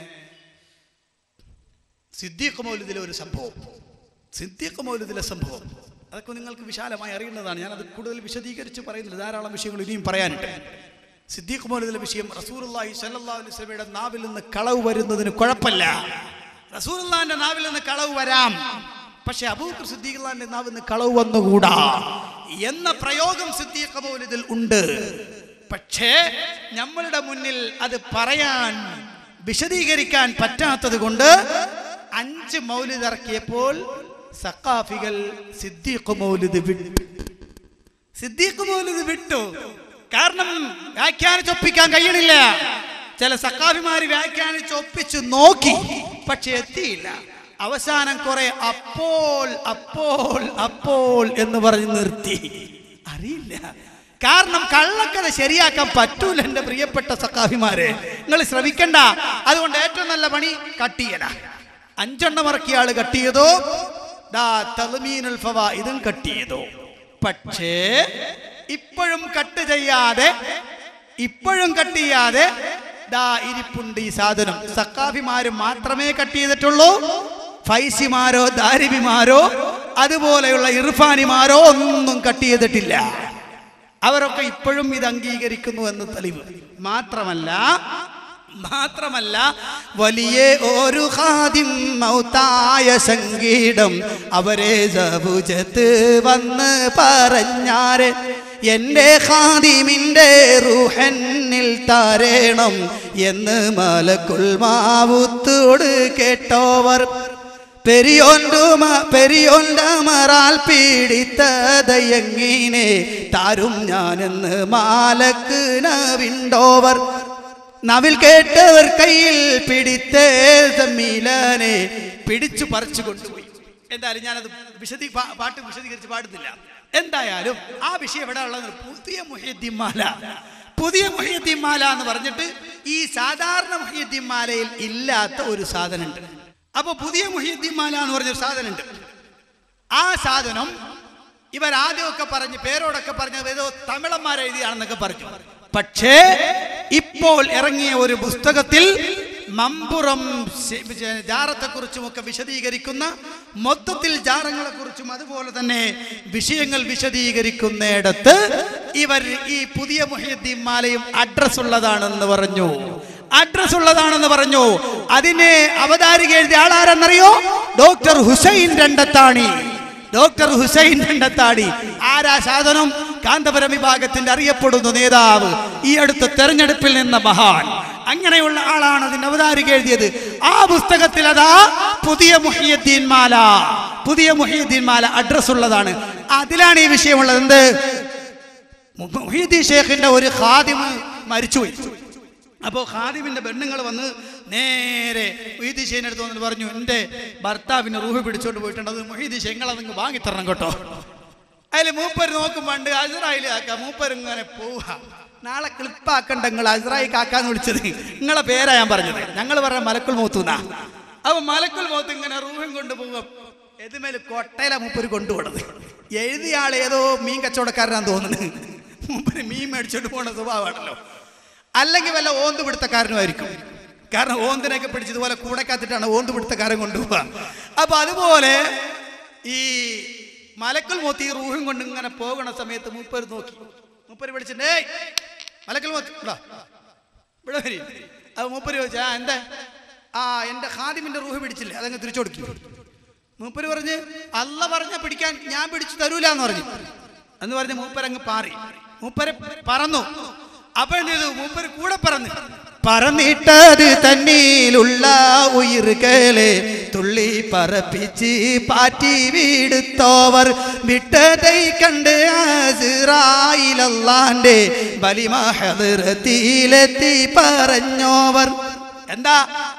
സിദ്ദീഖ് മൗലിദിലെ ഒരു സംഭവം സിദ്ദീഖ് മൗലിദിലെ സംഭവം അതൊക്കെ നിങ്ങൾക്ക് വിശാലമായി അറിയേണ്ടതാണ് ഞാനത് കൂടുതൽ വിശദീകരിച്ച് പറയുന്നില്ല ധാരാളം വിഷയങ്ങൾ ഇനിയും പറയാനുണ്ട് സിദ്ദീഖ് മൗലിദിലെ വിഷയം റസൂലുള്ളാഹി സ്വല്ലല്ലാഹു അലൈഹി വസല്ലമയുടെ നാവിൽ നിന്ന് കളവ് വരുന്നതിന് കുഴപ്പമില്ല റസൂലുള്ളാഹിന്റെ നാവിൽ നിന്ന് കളവ് വരാം പക്ഷെ അബൂബക്കർ സിദ്ദീഖുള്ളാഹിന്റെ നാവിൽ നിന്ന് കളവ് വന്നുകൂടാ എന്ന പ്രയോഗം സിദ്ദീഖ് മൗലിദിൽ ഉണ്ട് പക്ഷേ നമ്മളുടെ മുന്നിൽ അത് പറയാൻ വിശദീകരിക്കാൻ പറ്റാത്തത് കൊണ്ട് അഞ്ച് മൗലിദ് ഇറക്കിയപ്പോൾ സക്കാഫികൾ സിദ്ദീഖ് മൗലിദ് വിട്ടു സിദ്ദീഖ് മൗലിദ് വിട്ടു കാരണം വ്യാഖ്യാനിച്ചൊപ്പിക്കാൻ കഴിയണില്ല ചില സക്കാഫിമാര് വ്യാഖ്യാനിച്ചൊപ്പിച്ചു നോക്കി പക്ഷെ എത്തിയില്ല അവസാനം കുറെ അപ്പോൾ അപ്പോൾ അപ്പോൾ എന്ന് പറഞ്ഞ് നിർത്തി അറിയില്ല കാരണം കള്ളക്കഥ ശരിയാക്കാൻ പറ്റൂല എന്റെ പ്രിയപ്പെട്ട സക്കാഫിമാരെ നിങ്ങൾ ശ്രമിക്കണ്ട അതുകൊണ്ട് ഏറ്റവും നല്ല പണി കട്ട് ചെയ്യല അഞ്ചെണ്ണം ഇറക്കിയ ആള് കട്ട് ചെയ്തോ ദാ തൽമീനുൽ ഫവായിദും കട്ട് ചെയ്തോ പക്ഷേ ഇപ്പോഴും കട്ട് ചെയ്യാതെ ഇപ്പോഴും കട്ട് ചെയ്യാതെ ദാ ഇരിപ്പുണ്ട് ഈ സാധനം സക്കാഫിമാര് മാത്രമേ കട്ട് ചെയ്തിട്ടുള്ളൂ ഫൈസിമാരോ ദാരിബിമാരോ അതുപോലെയുള്ള ഇർഫാനിമാരോ ഒന്നും കട്ട് ചെയ്തിട്ടില്ല അവരൊക്കെ ഇപ്പോഴും ഇത് അംഗീകരിക്കുന്നു എന്ന് തെളിവ് മാത്രമല്ല മാത്രമല്ല വലിയ ഒരു ഹാദിം മൗത്തായ സംഗീതം അവരെ ജബുജത്ത് വന്ന് പറഞ്ഞാരെ എൻ്റെ ഖാദിമിൻ്റെ റൂഹന്നിൽ താരേണം എന്ന് മലക്കുൽ മാവുത്തോട് കേട്ടോവർ പെരിയോണ്ടുമ പെരിയോണ്ടമറാൽ പീഡിത്തതയങ്ങിനെ താരും ഞാനെന്ന് മാലക്ക് നവിണ്ടോവർ നവിൽ കേട്ടവർ കയ്യിൽ പിടിത്തേ തമ്മീലാനെ പിടിച്ചു പറിച്ചു കൊണ്ടുപോയി എന്തായാലും ഞാനത് വിശദീ പാ- പാട്ട് വിശദീകരിച്ച് പാടുന്നില്ല എന്തായാലും ആ വിഷയം എവിടെ ഉള്ളത് പുതിയ മുഹ്യദ്ദിമാല പുതിയ മുഹ്യദ്ദിമാല എന്ന് പറഞ്ഞിട്ട് ഈ സാധാരണ മുഹ്യദ്ദിമാലയിൽ ഇല്ലാത്ത ഒരു സാധനമുണ്ട് അപ്പൊ പുതിയ മുഹ്യദ്ദിമാല എന്ന് പറഞ്ഞൊരു സാധനമുണ്ട് ആ സാധനം ഇവരാദ്യമൊക്കെ പറഞ്ഞ് പേരോടൊക്കെ പറഞ്ഞത് ഏതോ തമിഴന്മാർ എഴുതിയാണെന്നൊക്കെ പറഞ്ഞു പക്ഷേ ഇപ്പോൾ ഇറങ്ങിയ ഒരു പുസ്തകത്തിൽ മമ്പുറം ജാറത്തെ കുറിച്ചും ഒക്കെ വിശദീകരിക്കുന്ന മൊത്തത്തിൽ ജാറങ്ങളെ കുറിച്ചും അതുപോലെ തന്നെ വിഷയങ്ങൾ വിശദീകരിക്കുന്നിടത്ത് ഇവർ ഈ പുതിയ മുഹ്യദ്ദീൻ മാലയും അഡ്രസ് ഉള്ളതാണെന്ന് പറഞ്ഞു അഡ്രസ് ഉള്ളതാണെന്ന് പറഞ്ഞു അതിനെ അവതാരിക എഴുതിയ ആളാരെന്നറിയോ ഡോക്ടർ ഹുസൈൻ രണ്ടത്താണി ഡോക്ടർ ഹുസൈൻ രണ്ടത്താടി ആരാ സാധനം കാന്തപുരം വിഭാഗത്തിന്റെ അറിയപ്പെടുന്ന നേതാവ് ഈ അടുത്ത തെരഞ്ഞെടുപ്പിൽ നിന്ന മഹാൻ അങ്ങനെയുള്ള ആളാണ് അതിന്റെ അവതാരിക എഴുതിയത് ആ പുസ്തകത്തിൽ അതാ പുതിയ മുഹിയദ്ദീൻ മാല പുതിയ മുഹിയദ്ദീൻ മാല അഡ്രസ് ഉള്ളതാണ് അതിലാണ് ഈ വിഷയമുള്ളത് എന്ത് മുഹീദ്ദീൻ ഷേഖിന്റെ ഒരു ഖാദിമ് മരിച്ചുപോയി അപ്പോൾ ഖാദിമിന്റെ പെണ്ണുങ്ങൾ വന്ന് നേരെ മൊഹീദ്ദീൻ ഷേഖിന്റെ അടുത്ത് വന്നിട്ട് പറഞ്ഞു എൻ്റെ ഭർത്താവിന് റൂഹ് പിടിച്ചോണ്ട് പോയിട്ടുണ്ട് അത് മൊഹീദ്ദീൻ ഷേഖ് നിങ്ങൾ അതങ്ങ് വാങ്ങിത്തരണം കേട്ടോ അതിൽ മൂപ്പർ നോക്കും പണ്ട് അസ്രായേലി ആക്കാം മൂപ്പർ ഇങ്ങനെ പോവുക നാളെ ക്ലിപ്പാക്കണ്ട നിങ്ങൾ അസ്രായി കാക്കാന്ന് വിളിച്ചത് നിങ്ങളെ പേരാ ഞാൻ പറഞ്ഞത് ഞങ്ങൾ പറഞ്ഞ മലക്കുൽ മൂത്തുന്നാ അപ്പൊ മലക്കുൽ മൂത്ത് ഇങ്ങനെ റൂഹും കൊണ്ട് പോവുക എതുമേൽ കൊട്ടയില മൂപ്പര് കൊണ്ടുപോണത് എഴുതിയ ആൾ ഏതോ മീൻ കച്ചവടക്കാരനാന്ന് തോന്നുന്നത് മൂപ്പര് മീൻ മേടിച്ചോണ്ട് പോണ സ്വഭാവമാണല്ലോ അല്ലെങ്കിൽ വല്ല ഓന്ത് പിടുത്തക്കാരനുമായിരിക്കും കാരണം ഓന്തിനൊക്കെ പിടിച്ചതുപോലെ കൂടെ കാത്തിട്ടാണ് ഓന്ത് പിടുത്തക്കാരൻ കൊണ്ടുപോവുക അപ്പൊ അതുപോലെ ഈ മലക്കൽ മോത്തി ഈ റൂഹും കൊണ്ട് ഇങ്ങനെ പോകണ സമയത്ത് മൂപ്പര് നോക്കി മൂപ്പര് വിളിച്ചിട്ട് ഏയ് മലക്കൽ മോത്തി ഇടാ ഇവിടെ വരി അത് മൂപ്പര് ചോദിച്ചു ആ എന്താ ആ എൻ്റെ ഖാദിമിന്റെ റൂഹ് പിടിച്ചില്ലേ അതങ്ങ് തിരിച്ചു കൊടുക്കി മൂപ്പര് പറഞ്ഞ് അല്ല പറഞ്ഞ പിടിക്കാൻ ഞാൻ പിടിച്ചു തരൂല എന്ന് പറഞ്ഞു എന്ന് പറഞ്ഞ് മൂപ്പരങ്ങ് പാറി മൂപ്പര് പറന്നു അപ്പൊ എന്ത് ചെയ്തു മൂപ്പര് കൂടെ പറന്ന് പറന്നിട്ടത് തന്നിലുള്ള ഉയിർകളെ തുള്ളി പറപ്പിച്ച് പാറ്റി വീടുത്തോവർ വിട്ടതൈ കണ്ട് ആസിറായിലല്ലാന്റെ ബലിമഹതിരത്തിലെത്തി പറഞ്ഞോവർ എന്താ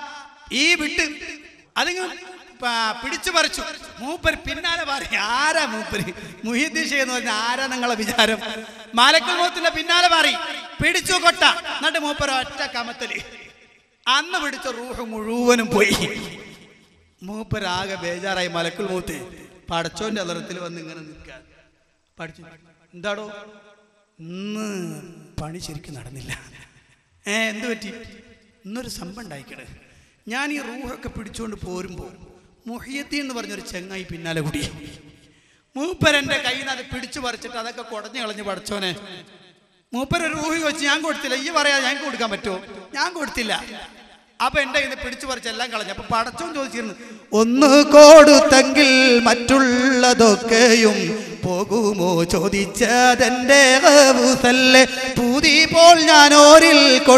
ഈ വിട്ട് അതിങ്ങ് പ- പിടിച്ചു പറിച്ചു മൂപ്പര് പിന്നാലെ മാറി ആരാ മൂപ്പര് മുഹിദ്ദീൻ ഷെയ്ഖ് എന്ന് പറഞ്ഞ ആരാ നിങ്ങളെ വിചാരം മാലക്കൽ മോത്തിന്റെ പിന്നാലെ മാറി പിടിച്ചു കൊട്ട എന്നിട്ട് മൂപ്പര് ഒറ്റ കമത്തല് അന്ന് പിടിച്ച റൂഹ് മുഴുവനും പോയി മൂപ്പരാകെ ബേജാറായി മലക്കുൽ മൂത്ത് പടച്ചോന്റെ അലറത്തിൽ വന്ന് ഇങ്ങനെ നിൽക്കാൻ പഠിച്ചു എന്താടോ ഇന്ന് പണി ശരിക്കും നടന്നില്ല ഏ എന്ത് പറ്റി ഇന്നൊരു സംഭവം ഉണ്ടായിക്കണ് ഞാൻ ഈ റൂഹൊക്കെ പിടിച്ചുകൊണ്ട് പോരുമ്പോൾ മുഹിയത്തി എന്ന് പറഞ്ഞൊരു ചെങ്ങായി പിന്നാലെ കൂടി മൂപ്പരെന്റെ കയ്യിൽ നിന്ന് അത് പിടിച്ചു പറിച്ചിട്ട് അതൊക്കെ കുടഞ്ഞു കളഞ്ഞ് പഠിച്ചോനെ മൂപ്പരൊരു റൂഹി വെച്ച് ഞാൻ കൊടുത്തില്ല ഈ പറയാ ഞാൻ കൊടുക്കാൻ പറ്റുമോ ഞാൻ കൊടുത്തില്ല അപ്പൊ എന്റെ കയ്യിൽ നിന്ന് പിടിച്ചു പറിച്ച് എല്ലാം കളഞ്ഞു അപ്പൊ പടച്ചോൻ ചോദിച്ചിരുന്നു ഒന്ന് കൊടുത്തെങ്കിൽ മറ്റുള്ളതൊക്കെയും പോകുമോ ചോദിച്ചതെന്റെ ഹൗസല്ലേ പൂതി പോൽ ഞാൻ ഓരിൽ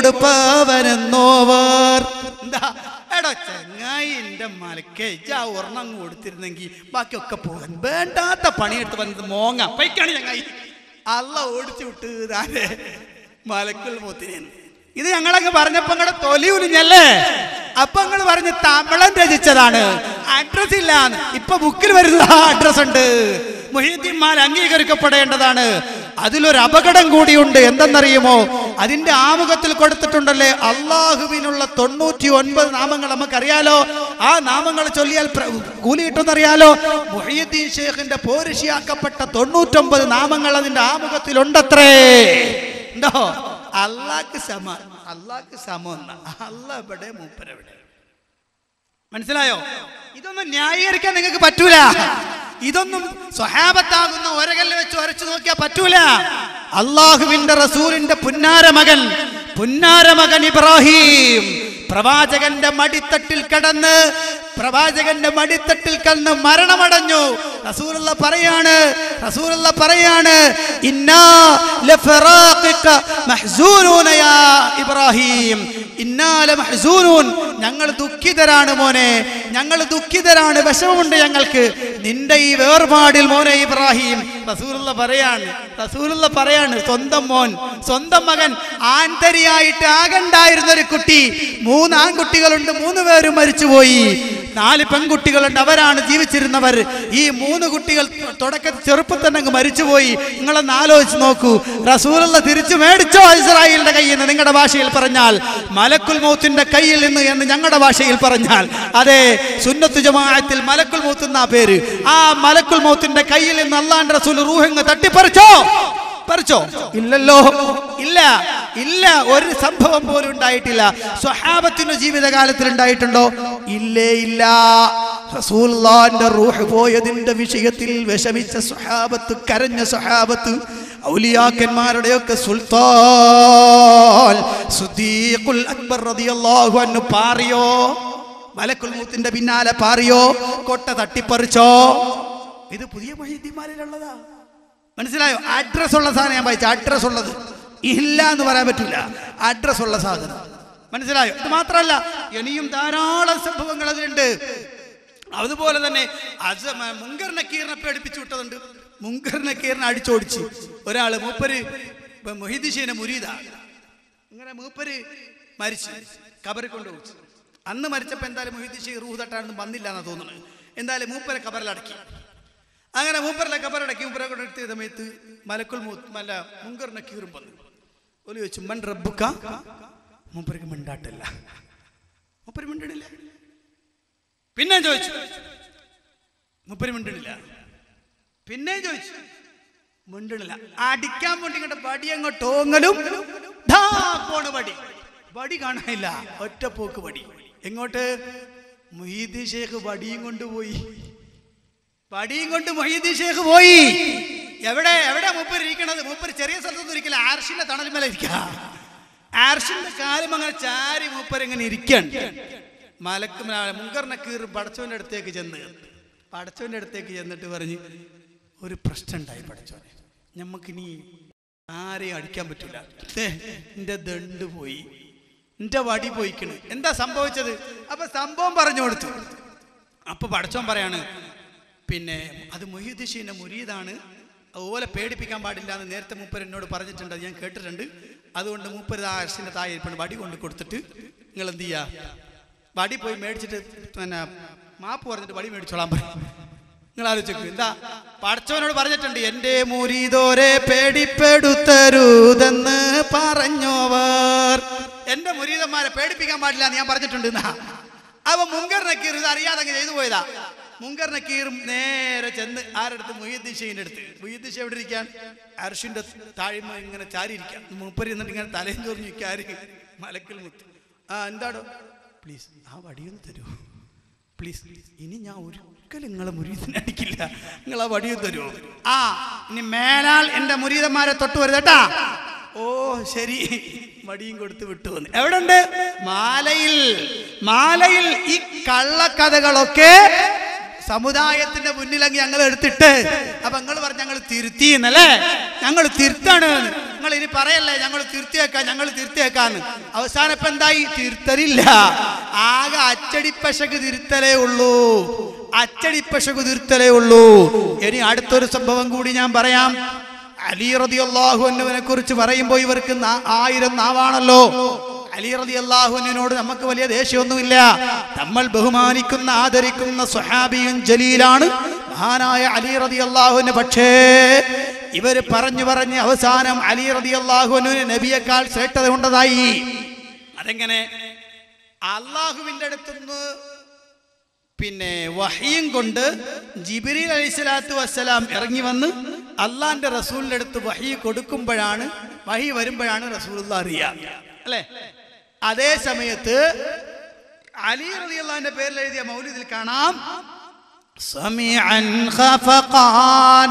കൊടുപ്പവനെന്നോവർ എന്താ എടോ ചങ്ങായി എന്റെ മലക്കെ ആ ഒരെണ്ണം കൊടുത്തിരുന്നെങ്കിൽ ബാക്കിയൊക്കെ പോകാൻ വേണ്ടാത്ത പണിയെടുത്ത് വന്നത് മോങ്ങ പൈക്കാണ് ചങ്ങായി അല്ല ഓടിച്ചു വിട്ട് താനെ മലക്കുൽ മൂത്തിനെ ഇത് ഞങ്ങളങ്ങ് പറഞ്ഞപ്പോ നിങ്ങളുടെ തൊലി ഉലിഞ്ഞല്ലേ അപ്പൊ നിങ്ങൾ പറഞ്ഞ് തമിഴൻ രചിച്ചതാണ് അഡ്രസ് ഇല്ല ഇപ്പൊ ബുക്കിൽ വരുന്ന അഡ്രസ് ഉണ്ട് മൊഹീദ്ദീൻമാർ അംഗീകരിക്കപ്പെടേണ്ടതാണ് അതിലൊരു അപകടം കൂടിയുണ്ട് എന്തെന്നറിയുമോ അതിന്റെ ആമുഖത്തിൽ കൊടുത്തിട്ടുണ്ടല്ലേ അള്ളാഹുവിനുള്ള തൊണ്ണൂറ്റി ഒൻപത് നാമങ്ങൾ നമുക്കറിയാലോ ആ നാമങ്ങൾ ചൊല്ലിയാൽ പ്ര- കൂലി കിട്ടുമെന്നറിയാലോ മൊഹീദ്ദീൻ ഷേഖിന്റെ പോരിഷിയാക്കപ്പെട്ട തൊണ്ണൂറ്റൊമ്പത് നാമങ്ങൾ അതിന്റെ ആമുഖത്തിലുണ്ടത്രേ ഉണ്ടോ അള്ളാക്ക് സമ അള്ളാക്ക് സമം അല്ല എവിടെ മൂപ്പരെവിടെ മനസ്സിലായോ ഇതൊന്നും ന്യായീകരിക്കാൻ നിങ്ങൾക്ക് പറ്റൂല ഇതൊന്നും സ്വഹാബത്താകുന്ന ഒരകല്ല് വെച്ച് ഒരച്ചു നോക്കിയാൽ പറ്റൂല അള്ളാഹുവിന്റെ റസൂലിന്റെ പുന്നാര മകൻ പുന്നാര മകൻ ഇബ്രാഹിം പ്രവാചകന്റെ മടിത്തട്ടിൽ കിടന്ന് പ്രവാചകന്റെ മടിത്തട്ടിൽ കിടന്ന് മരണമടഞ്ഞു റസൂലുള്ള പറയാണ് റസൂലുള്ള പറയാണ് ഇന്നാ ലഫറാഖിക മഹ്സൂനൂന യാ ഇബ്രാഹിം ഇന്നാ ലമഹ്സൂനൂൻ ഞങ്ങൾ ദുഃഖിതരാണ് മോനെ ഞങ്ങൾ ദുഃഖിതരാണ് വിഷമമുണ്ട് ഞങ്ങൾക്ക് നിന്റെ ഈ വേർപാടിൽ മോനെ ഇബ്രാഹിം റസൂലുള്ള പറയാണ് റസൂലുള്ള പറയാണ് സ്വന്തം മോൻ സ്വന്തം മകൻ ആന്തരിയായിട്ട് ആകണ്ടായിരുന്ന ഒരു കുട്ടി മൂന്ന് ആൺകുട്ടികളുണ്ട് മൂന്ന് പേരും മരിച്ചുപോയി നാല് പെൺകുട്ടികളുണ്ട് അവരാണ് ജീവിച്ചിരുന്നവർ ഈ മൂന്ന് കുട്ടികൾ തുടക്കത്തിൽ ചെറുപ്പം തന്നെ അങ്ങ് മരിച്ചുപോയി നിങ്ങളൊന്ന് ആലോചിച്ച് നോക്കൂ റസൂലുള്ള തിരിച്ചു മേടിച്ചോ ഇസ്രായേലിന്റെ കയ്യിൽ നിന്ന് നിങ്ങളുടെ ഭാഷയിൽ പറഞ്ഞാൽ മലക്കുൽ മൗത്തിന്റെ കയ്യിൽ നിന്ന് എന്ന് ഞങ്ങളുടെ ഭാഷയിൽ പറഞ്ഞാൽ അതെ സുന്നത്ത് ജമാഅത്തിൽ മലക്കുൽ മൗത്ത് എന്നാ പേര് ആ മലക്കുൽ മൗത്തിന്റെ കയ്യിൽ നിന്ന് അള്ളാന്റെ റസൂൽ റൂഹങ്ങ് തട്ടിപ്പറിച്ചോ പറിച്ചോ ഇല്ലല്ലോ ഇല്ല ഇല്ല ഒരു സംഭവം പോലും ഉണ്ടായിട്ടില്ല സ്വഹാബത്തിന്റെ ജീവിതകാലത്തിൽ ഉണ്ടായിട്ടുണ്ടോ ഇല്ലേ ഇല്ല റസൂലുള്ളാന്റെ റൂഹ് പോയതിന്റെ വിഷയത്തിൽ വിഷമിച്ച സ്വഹാബത്ത് കരഞ്ഞ സ്വഹാബത്ത് ഔലിയാക്കന്മാരുടെയൊക്കെ സുൽത്താൻ സുദ്ദീഖുൽ അക്ബർ റളിയല്ലാഹു അൻഹു പാറിയോ മലക്കുൽ മൂത്തിന്റെ പിന്നാലെ പാറിയോ കൊട്ട തട്ടിപ്പറിച്ചോ ഇത് പുതിയ മൊഹീദ്ദിമാരിലുള്ളതാ മനസ്സിലായോ അഡ്രസ് ഉള്ള സാധനം ഞാൻ വായിച്ച അഡ്രസ് ഉള്ളത് ഇല്ല എന്ന് പറയാൻ പറ്റില്ല അഡ്രസ് ഉള്ള സാധനം മനസ്സിലായോ ഇത് മാത്രമല്ല ഇനിയും ധാരാളം സംഭവങ്ങൾ അതിലുണ്ട് അതുപോലെ തന്നെ അസ മുങ്കർ നക്കീറിനെ പേടിപ്പിച്ചു വിട്ടതുണ്ട് മുങ്കർ നക്കീറിനെ അടിച്ചോടിച്ച് ഒരാള് മൂപ്പര് ഇപ്പൊ മൊഹിദിഷീനെ മുരീദ ഇങ്ങനെ മൂപ്പര് മരിച്ചു കബറിൽ കൊണ്ടുപോയി അന്ന് മരിച്ചപ്പോൾ എന്തായാലും മൊഹിദിഷി റൂഹ് തട്ടാനൊന്നും വന്നില്ല എന്നാ തോന്നുന്നത് എന്തായാലും മൂപ്പരെ കബറിലടക്കി അങ്ങനെ മൂപ്പറിലെ കബറടക്കി മൂപ്പരെ കൊണ്ട് എടുത്ത സമയത്ത് മലക്കുൽ മൂത്ത് മല്ല മുങ്കറിനെ കീറും വന്നു ഒരു ചോദിച്ചു മൺ റബ്ബുക്ക മൂപ്പർക്ക് മിണ്ടാട്ടില്ല മൂപ്പര് മിണ്ടണില്ല പിന്നെ ചോദിച്ചു മൂപ്പര് മിണ്ടണില്ല പിന്നെയും ചോദിച്ചു മിണ്ടണില്ല അടിക്കാൻ വേണ്ടി ഇങ്ങോട്ട് വടി അങ്ങോട്ട് ഓങ്ങലും ധാ പോണ് വടി വടി കാണാനില്ല ഒറ്റ പോക്ക് വടി എങ്ങോട്ട് മൊഹീദി ഷേഖ് വടിയും കൊണ്ടുപോയി വടിയും കൊണ്ട് മൊഹീദി ഷേഖ് പോയി എവിടെ എവിടെ മൂപ്പർ ഇരിക്കണത് മൂപ്പർ ചെറിയ സ്ഥലത്തൊന്നും ഇരിക്കില്ല ആർഷിന്റെ തണൽമേലെ ഇരിക്ക ആർഷിന്റെ കാലം അങ്ങനെ ചാരി മൂപ്പർ ഇങ്ങനെ ഇരിക്കണം മലക്ക് മുങ്കറിനെ കീറി പടച്ചവന്റെ അടുത്തേക്ക് ചെന്ന് പടച്ചവന്റെ അടുത്തേക്ക് ചെന്നിട്ട് പറഞ്ഞ് ഒരു പ്രശ്നം ഉണ്ടായി പടച്ചവനെ നമുക്കിനി ആരെയും അടിക്കാൻ പറ്റില്ല എന്റെ ദണ്ട് പോയി എന്റെ വടി പോയിക്കണ് എന്താ സംഭവിച്ചത് അപ്പൊ സംഭവം പറഞ്ഞു കൊടുത്തു അപ്പൊ പടച്ചോൻ പറയാണ് പിന്നെ അത് മൊഹീദ്ദീഷിന്റെ മുരീദാണ് അതുപോലെ പേടിപ്പിക്കാൻ പാടില്ല എന്ന് നേരത്തെ മൂപ്പർ എന്നോട് പറഞ്ഞിട്ടുണ്ട് അത് ഞാൻ കേട്ടിട്ടുണ്ട് അതുകൊണ്ട് മൂപ്പർ ആ അർഷിന്റെ താഴെ ഇരിപ്പുണ്ട് വടി കൊണ്ട് കൊടുത്തിട്ട് നിങ്ങൾ എന്ത് ചെയ്യുക വടി പോയി മേടിച്ചിട്ട് പിന്നെ മാപ്പ് പറഞ്ഞിട്ട് വടി മേടിച്ചോളാൻ പറയും നിങ്ങൾ ആലോചിച്ചു എന്താ പടച്ചവനോട് പറഞ്ഞിട്ടുണ്ട് എന്റെ മുരീതോരെ പേടിപ്പെടുത്തരുതെന്ന് പറഞ്ഞോവർ എന്റെ മുരീതന്മാരെ പേടിപ്പിക്കാൻ പാടില്ല എന്ന് ഞാൻ പറഞ്ഞിട്ടുണ്ട് എന്നാ അവ മുങ്കർ നക്കീർ ഇത് അറിയാതെ അങ്ങ് ചെയ്തു പോയതാ മുങ്കർ നക്കീറും നേരെ ചെന്ന് ആരടുത്ത് മുയ്യദ്ദീഷയുടെ അടുത്ത് മുയ്യദ്ദീഷ എവിടെ ഇരിക്കാൻ അർഷിന്റെ താഴ്മ ഇങ്ങനെ ചാരി ഇരിക്കാം മുപ്പരി എന്നിട്ട് ഇങ്ങനെ തലയും ചൊറിഞ്ഞു ആര് മലക്കൽ മുത്ത് ആ എന്താടോ പ്ലീസ് ആ വടിയൊന്ന് തരൂ പ്ലീസ് ഇനി ഞാൻ ഒരിക്കലും നിങ്ങളെ മുരീദിനെ അടിക്കില്ല നിങ്ങൾ ആ വടിയും തരുമോ ആ ഇനി മേലാൽ എന്റെ മുരീതന്മാരെ തൊട്ട് വരുതട്ടാ ഓ ശരി മടിയും കൊടുത്ത് വിട്ടു വന്നു എവിടെ ഉണ്ട് മാലയിൽ മാലയിൽ ഈ കള്ളക്കഥകളൊക്കെ സമുദായത്തിന്റെ മുന്നിലങ്ങ് ഞങ്ങൾ എടുത്തിട്ട് അപ്പൊ നിങ്ങൾ പറഞ്ഞു ഞങ്ങൾ തിരുത്തി എന്നല്ലേ ഞങ്ങൾ തിരുത്താണ് നിങ്ങൾ ഇനി പറയല്ലേ ഞങ്ങൾ തിരുത്തിയേക്കാം ഞങ്ങൾ തിരുത്തിയേക്കാന്ന് അവസാനം ഇപ്പൊ എന്തായി തിരുത്തലില്ല ആകെ അച്ചടിപ്പശക്ക് തിരുത്തലേ ഉള്ളൂ അച്ചടിപ്പശക്ക് തിരുത്തലേ ഉള്ളൂ ഇനി അടുത്തൊരു സംഭവം കൂടി ഞാൻ പറയാം അലി റതി അള്ളാഹുവിനെ കുറിച്ച് പറയുമ്പോൾ ഇവർക്ക് നാ- ആയിരം നാവാണല്ലോ അലി റതി അള്ളാഹുവിനോട് നമുക്ക് വലിയ ദേഷ്യമൊന്നുമില്ല നമ്മൾ ബഹുമാനിക്കുന്ന ആദരിക്കുന്ന സുഹാബിയും ജലീലാണ് മഹാനായ അലി റതി അള്ളാഹുവിന് പക്ഷേ ഇവര് പറഞ്ഞു പറഞ്ഞ് അവസാനം അലി റതി അള്ളാഹുവിന് നബിയേക്കാൾ ശ്രേഷ്ഠത കൊണ്ടതായി അതെങ്ങനെ അള്ളാഹുവിന്റെ അടുത്തുനിന്ന് പിന്നെ വഹിയും കൊണ്ട് ജിബിരിൽ അലൈഹി സ്വലാത്തു വസ്സലാം ഇറങ്ങി വന്ന് അള്ളാന്റെ റസൂലിന്റെ അടുത്ത് വഹി കൊടുക്കുമ്പോഴാണ് വഹി വരുമ്പോഴാണ് റസൂൽ അറിയുക അല്ലേ അതേ സമയത്ത് അലി റലി അള്ളാന്റെ പേരിൽ എഴുതിയ മൗലിദിൽ കാണാം سميعا خفقان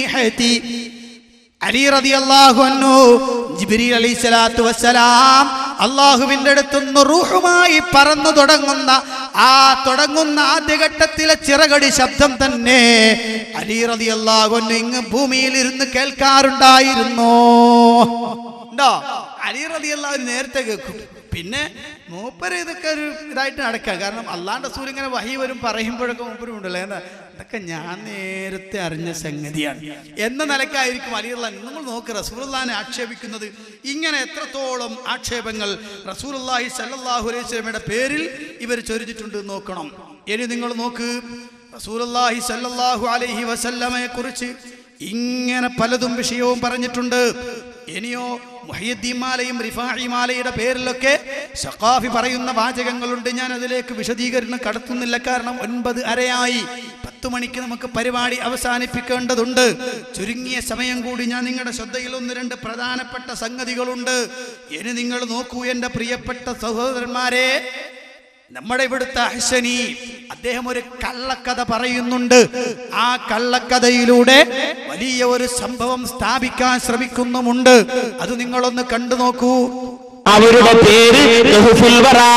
أجنحتي അലി റതി അള്ളാഹു ജിബ്രീൽ അലൈഹി സ്വലാത്തു വസ്സലാം അള്ളാഹുവിന്റെ അടുത്തുനിന്ന് റൂഹുമായി പറന്നു തുടങ്ങുന്ന ആ തുടങ്ങുന്ന ആദ്യഘട്ടത്തിലെ ചിറകടി ശബ്ദം തന്നെ അലി റതി അള്ളാഹുന് ഇങ്ങ് ഭൂമിയിൽ ഇരുന്ന് കേൾക്കാറുണ്ടായിരുന്നു ഉണ്ടോ അലി റതി അള്ളാഹു നേരത്തെ കേൾക്കും പിന്നെ മൂപ്പര് ഇതൊക്കെ ഒരു ഇതായിട്ട് നടക്കുക കാരണം അള്ളാന്റെ സൂര്യ ഇങ്ങനെ വഹി വരും പറയുമ്പോഴൊക്കെ മൂപ്പരും ഉണ്ടല്ലോ എന്താ ഇതൊക്കെ ഞാൻ നേരത്തെ അറിഞ്ഞ സംഗതിയാണ് എന്ന നിലക്കായിരിക്കും അലിയുള്ള നമ്മൾ നോക്ക് റസൂലുള്ളാനെ ആക്ഷേപിക്കുന്നത് ഇങ്ങനെ എത്രത്തോളം ആക്ഷേപങ്ങൾ റസൂലുള്ളാഹി സല്ലല്ലാഹു അലൈഹി വസല്ലമയുടെ പേരിൽ ഇവർ ചൊരിഞ്ഞിട്ടുണ്ട് എന്ന് നോക്കണം ഇനി നിങ്ങൾ നോക്ക് റസൂലുള്ളാഹി സല്ലല്ലാഹു അലൈഹി വസല്ലമയെ കുറിച്ച് ഇങ്ങനെ പലതും വിഷയവും പറഞ്ഞിട്ടുണ്ട് ഇനിയോ മുഹയ്യദ്ദീമാലയും റിഫാഹിമാലയുടെ പേരിലൊക്കെ ഷക്കാഫി പറയുന്ന വാചകങ്ങളുണ്ട് ഞാൻ അതിലേക്ക് വിശദീകരണം കടത്തുന്നില്ല കാരണം ഒൻപത് അരയായി പത്ത് മണിക്ക് നമുക്ക് പരിപാടി അവസാനിപ്പിക്കേണ്ടതുണ്ട് ചുരുങ്ങിയ സമയം കൂടി ഞാൻ നിങ്ങളുടെ ശ്രദ്ധയിൽ ഒന്ന് രണ്ട് പ്രധാനപ്പെട്ട സംഗതികളുണ്ട് ഇനി നിങ്ങൾ നോക്കൂ എൻ്റെ പ്രിയപ്പെട്ട സഹോദരന്മാരെ നമ്മുടെ ഇവിടുത്തെ അഹ്സനി അദ്ദേഹം ഒരു കള്ളക്കഥ പറയുന്നുണ്ട് ആ കള്ളക്കഥയിലൂടെ വലിയ ഒരു സംഭവം സ്ഥാപിക്കാൻ ശ്രമിക്കുന്നുമുണ്ട് അത് നിങ്ങളൊന്ന് കണ്ടു നോക്കൂ അവരുടെ പേര് ഗഹുഫുൽ വറാ.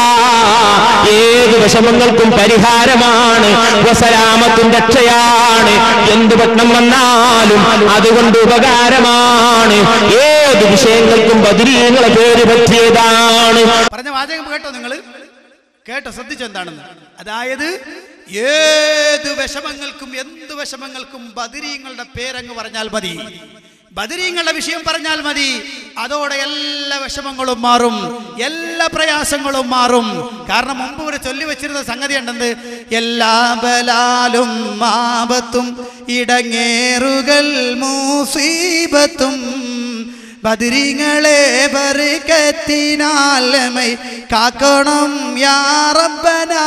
ഏത് വിഷമങ്ങൾക്കും പരിഹാരമാണ് വസലാമത്തും രക്ഷയാണ് എന്ത് പട്ടണം വന്നാലും അതുകൊണ്ട് ഉപകാരമാണ് ഏത് വിഷയങ്ങൾക്കും ബദിരീങ്ങളെ പേര് പറ്റിയതാണ് പറഞ്ഞ വാചകം കേട്ടോ നിങ്ങൾ കേട്ടോ ശ്രദ്ധിച്ചെന്താണെന്ന് അതായത് ഏത് വിഷമങ്ങൾക്കും എന്ത് വിഷമങ്ങൾക്കും ബദിരീങ്ങളുടെ പേരങ്ങ് പറഞ്ഞാൽ മതി ബദരീങ്ങളുടെ വിഷയം പറഞ്ഞാൽ മതി അതോടെ എല്ലാ വിഷമങ്ങളും മാറും എല്ലാ പ്രയാസങ്ങളും മാറും കാരണം മുമ്പ് ഒരു ചൊല്ലി വെച്ചിരുന്ന സംഗതി ഉണ്ടെന്ന് എല്ലാ ബലാലും ആപത്തും ഇടങ്ങേറുകൾ മൂസീബത്തും ബദരീങ്ങളെ ബർക്കത്തിനാലമൈ കാക്കണം യാ റബ്ബനാ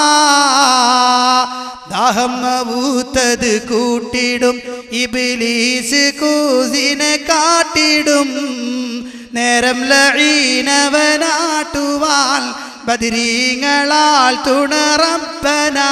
ദാഹം അവൂത്തത് കൂട്ടിടും ഇബിലീസ് കൂസിനെ കാട്ടിടും നേരം ലഴീനവനാട്ടുവാൻ ബദിരീങ്ങളാൽ തുണറപ്പനാ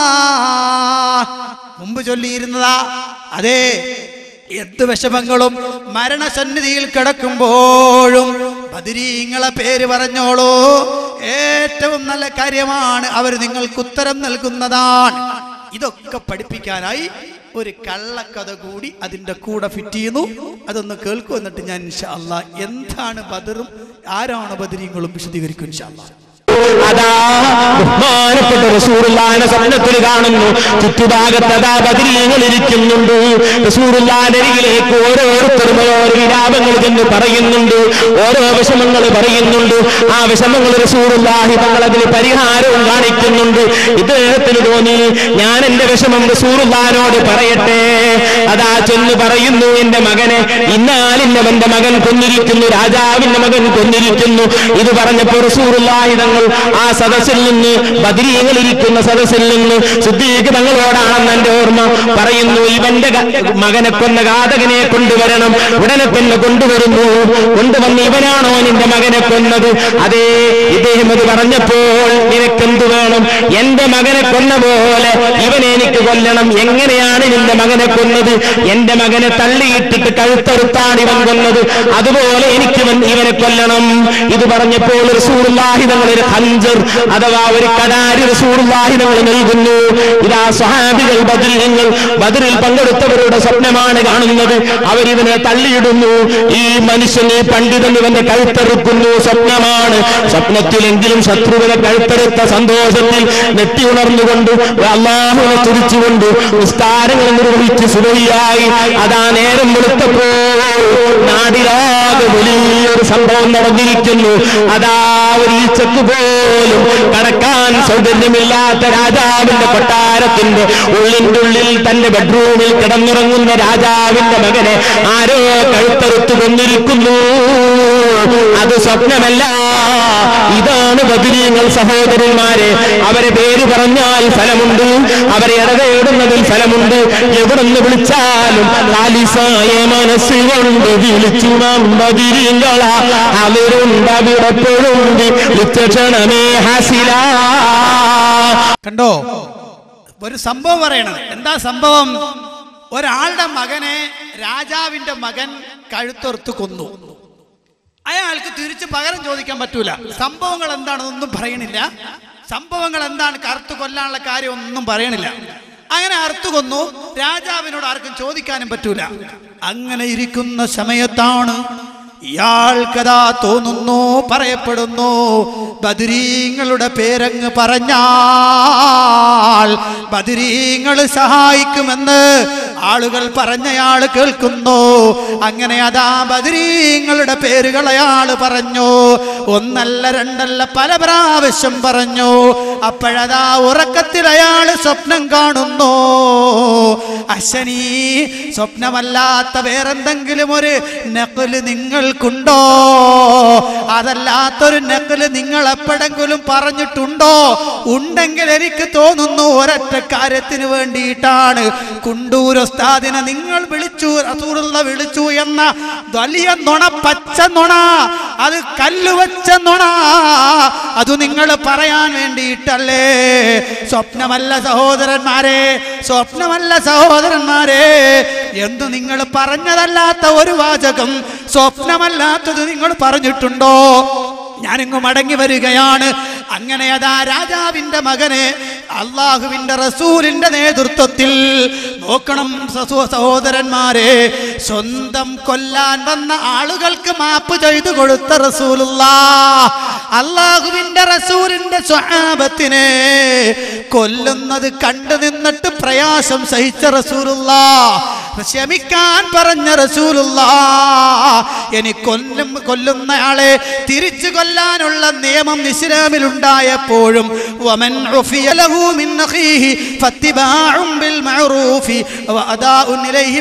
മുമ്പ് ചൊല്ലിയിരുന്നതാ അതെ എന്ത് വിഷമങ്ങളും മരണസന്നിധിയിൽ കിടക്കുമ്പോഴും ബദിരീങ്ങളെ പേര് പറഞ്ഞോളൂ ഏറ്റവും നല്ല കാര്യമാണ് അവർ നിങ്ങൾക്ക് ഉത്തരം നൽകുന്നതാണ് ഇതൊക്കെ പഠിപ്പിക്കാനായി ഒരു കള്ളക്കഥ കൂടി അതിന്റെ കൂടെ ഫിറ്റ് ചെയ്യുന്നു അതൊന്ന് കേൾക്കൂ എന്നിട്ട് ഞാൻ ഇൻഷാ അല്ലാ എന്താണ് ബദറും ആരാണ് ബദരീങ്ങളും വിശദീകരിക്കും ഇൻഷാ അല്ലാ അതാ ബഹുമാനപ്പെട്ട റസൂറുല്ലാനെ സ്വപ്നത്തിൽ കാണുന്നു ചുറ്റുഭാഗത്ത് അതാ ബദരീങ്ങൾ ഇരിക്കുന്നുണ്ട് റസൂറുല്ലാന്റെ അരികിലേക്ക് ഓരോരുത്തരും ഓരോ വിലാപങ്ങൾ ചെന്ന് പറയുന്നുണ്ട് ഓരോ വിഷമങ്ങൾ പറയുന്നുണ്ട് ആ വിഷമങ്ങൾ റസൂറുല്ലാഹി തങ്ങൾ അതിന് പരിഹാരവും കാണിക്കുന്നുണ്ട് ഇദ്ദേഹത്തിന് തോന്നി ഞാൻ എന്റെ വിഷമം റസൂറുല്ലാനോട് പറയട്ടെ അതാ ചെന്ന് പറയുന്നു എന്റെ മകനെ ഇന്നാലിന്നവന്റെ മകൻ കൊന്നിരിക്കുന്നു രാജാവിന്റെ മകൻ കൊന്നിരിക്കുന്നു ഇത് പറഞ്ഞപ്പോൾ റസൂറുല്ലാഹി തങ്ങൾ ആ സദസ്സിൽ നിന്ന് ബദരീങ്ങൾ ഇരിക്കുന്ന സദസ്സിൽ നിന്ന് സിദ്ദീഖ് തങ്ങളോടാണെന്ന് എന്റെ ഓർമ്മ പറയുന്നു ഇവന്റെ ക- മകനെ കൊന്ന ഘാതകനെ കൊണ്ടുവരണം ഉടനെ തന്നെ കൊണ്ടുവരുന്നു കൊണ്ടുവന്ന് ഇവനാണോ നിന്റെ മകനെ കൊന്നത് അതേ ഇദ്ദേഹം അത് പറഞ്ഞപ്പോൾ നിനക്കെന്ത് വേണം എന്റെ മകനെ കൊന്ന പോലെ ഇവനെ എനിക്ക് കൊല്ലണം എങ്ങനെയാണ് നിന്റെ മകനെ കൊന്നത് എന്റെ മകനെ തള്ളിയിട്ടിട്ട് കഴുത്തറുത്താണ് ഇവൻ കൊന്നത് അതുപോലെ എനിക്ക് ഇവൻ ഇവനെ കൊല്ലണം ഇത് പറഞ്ഞപ്പോൾ റസൂലുള്ളാഹി തങ്ങൾ ഒരു ഖഞ്ചർ അഥവാ ഒരു കടാരി റസൂലുള്ളാഹി തങ്ങൾ നൽകുന്നു ഇതാ സ്വഹാബികൾ ബദറിൽ ബദറിൽ പങ്കെടുത്തവരുടെ സ്വപ്നമാണ് കാണുന്നത് അവരിവനെ തള്ളിയിടുന്നു ഈ മനുഷ്യൻ ഈ പണ്ഡിതൻ ഇവന്റെ കഴുത്തെറുക്കുന്നു സ്വപ്നമാണ് സ്വപ്നത്തിലെങ്കിലും ശത്രുവിനെ കഴുത്തെടുത്ത സന്തോഷത്തിൽ നെട്ടി ഉണർന്നുകൊണ്ട് അള്ളാഹുവിനെ തുതിച്ചുകൊണ്ട് നിസ്കാരങ്ങൾ നിർവഹിച്ച് സുഖിയായി അതാ നേരം വെളുത്തപ്പോൾ നാടിലാകെ വലിയൊരു സംഭവം നടന്നിരിക്കുന്നു അതാ ഒരു ഈച്ചക്ക് പോലും കടക്കാൻ സൗകര്യമില്ലാത്ത രാജാവിന്റെ കൊട്ടാരത്തിന്റെ ഉള്ളിന്റെ ഉള്ളിൽ തന്റെ ബെഡ്റൂമിൽ കിടന്നുറങ്ങുന്ന രാജാവിന്റെ മകനെ ആരോ കഴുത്തറുത്തു കൊന്നിരിക്കുന്നു അത് സ്വപ്നമല്ല ഇതാണ് ബദരീങ്ങൾ സഹോദരന്മാരെ അവരെ പേര് പറഞ്ഞാൽ ഫലമുണ്ട് അവരെ ഇടതേടുന്നതിൽ ഫലമുണ്ട് എവിടുന്ന് വിളിച്ചാലും ലാലിസായ മനസ്സുകൊണ്ട് വിളിച്ചു നാം ബദിരീങ്ങളാ അവരുണ്ട് അവിടെ പൊഴുന്തി വിളിച്ചണമേ ഹസില കണ്ടോ ഒരു സംഭവം പറയണത് എന്താ സംഭവം ഒരാളുടെ മകനെ രാജാവിന്റെ മകൻ കഴുത്തൊറുത്ത് കൊന്നു അയാൾക്ക് തിരിച്ച് പകരം ചോദിക്കാൻ പറ്റൂല സംഭവങ്ങൾ എന്താണെന്നൊന്നും പറയണില്ല സംഭവങ്ങൾ എന്താണ് കറുത്തു കൊല്ലാനുള്ള കാര്യം ഒന്നും പറയണില്ല അങ്ങനെ അറുത്തു കൊന്നു രാജാവിനോട് ആർക്കും ചോദിക്കാനും പറ്റൂല അങ്ങനെ ഇരിക്കുന്ന സമയത്താണ് ഇയാൾക്കതാ തോന്നുന്നു പറയപ്പെടുന്നു ബദരീങ്ങളുടെ പേരങ്ങ് പറഞ്ഞാൽ ബദരീങ്ങൾ സഹായിക്കുമെന്ന് ആളുകൾ പറഞ്ഞയാൾ കേൾക്കുന്നു അങ്ങനെ അതാ ബദരീങ്ങളുടെ പേരുകൾ അയാൾ പറഞ്ഞു ഒന്നല്ല രണ്ടല്ല പല പ്രാവശ്യം പറഞ്ഞു അപ്പോഴതാ ഉറക്കത്തിൽ അയാൾ സ്വപ്നം കാണുന്നു അശനി സ്വപ്നമല്ലാത്ത വേറെന്തെങ്കിലും ഒരു നക്കല് നിങ്ങൾക്കുണ്ടോ അതല്ലാത്തൊരു നക്കല് നിങ്ങൾ എപ്പോഴെങ്കിലും പറഞ്ഞിട്ടുണ്ടോ ഉണ്ടെങ്കിൽ എനിക്ക് തോന്നുന്നു ഒരൊറ്റ കാര്യത്തിന് വേണ്ടിയിട്ടാണ് കുണ്ടൂർ ഉസ്താദിനെ നിങ്ങൾ വിളിച്ചു റസൂറുള്ള വിളിച്ചു എന്ന വലിയ നുണ പച്ച നുണ അത് കല്ലുവച്ച നുണ അത് നിങ്ങൾ പറയാൻ വേണ്ടിയിട്ടല്ലേ സ്വപ്നമല്ല സഹോദരന്മാരെ സ്വപ്നമല്ല സഹോദരന്മാരെ എന്തു നിങ്ങൾ പറഞ്ഞതല്ലാത്ത ഒരു വാചകം സ്വപ്നമല്ലാത്തത് നിങ്ങൾ പറഞ്ഞിട്ടുണ്ടോ ഞാനിങ്ങ് മടങ്ങി വരികയാണ് അങ്ങനെ അതാ രാജാവിന്റെ മകനെ അള്ളാഹുവിന്റെ റസൂലിന്റെ നേതൃത്വത്തിൽ നോക്കണം സസു- സഹോദരന്മാരെ സ്വന്തം കൊല്ലാൻ വന്ന ആളുകൾക്ക് മാപ്പ് ചെയ്തു കൊടുത്ത റസൂലുള്ള അള്ളാഹുവിന്റെ റസൂലിന്റെ സ്വഹാബത്തിനെ കൊല്ലുന്നത് കണ്ടു നിന്നിട്ട് പ്രയാസം സഹിച്ച റസൂലുള്ള ക്ഷമിക്കാൻ പറഞ്ഞ റസൂലുള്ള ഇനി കൊല്ലും കൊല്ലുന്നയാളെ തിരിച്ചു കൊല്ലാനുള്ള നിയമം ഇസ്ലാമിൽ ഉണ്ടായപ്പോഴും വമൻ ഉഫിയ ലഹു മിൻ അഖീഹി ഫത്തിബാഉം ബിൽ മഅറൂഫി വഅദാഉൻ ഇലൈഹി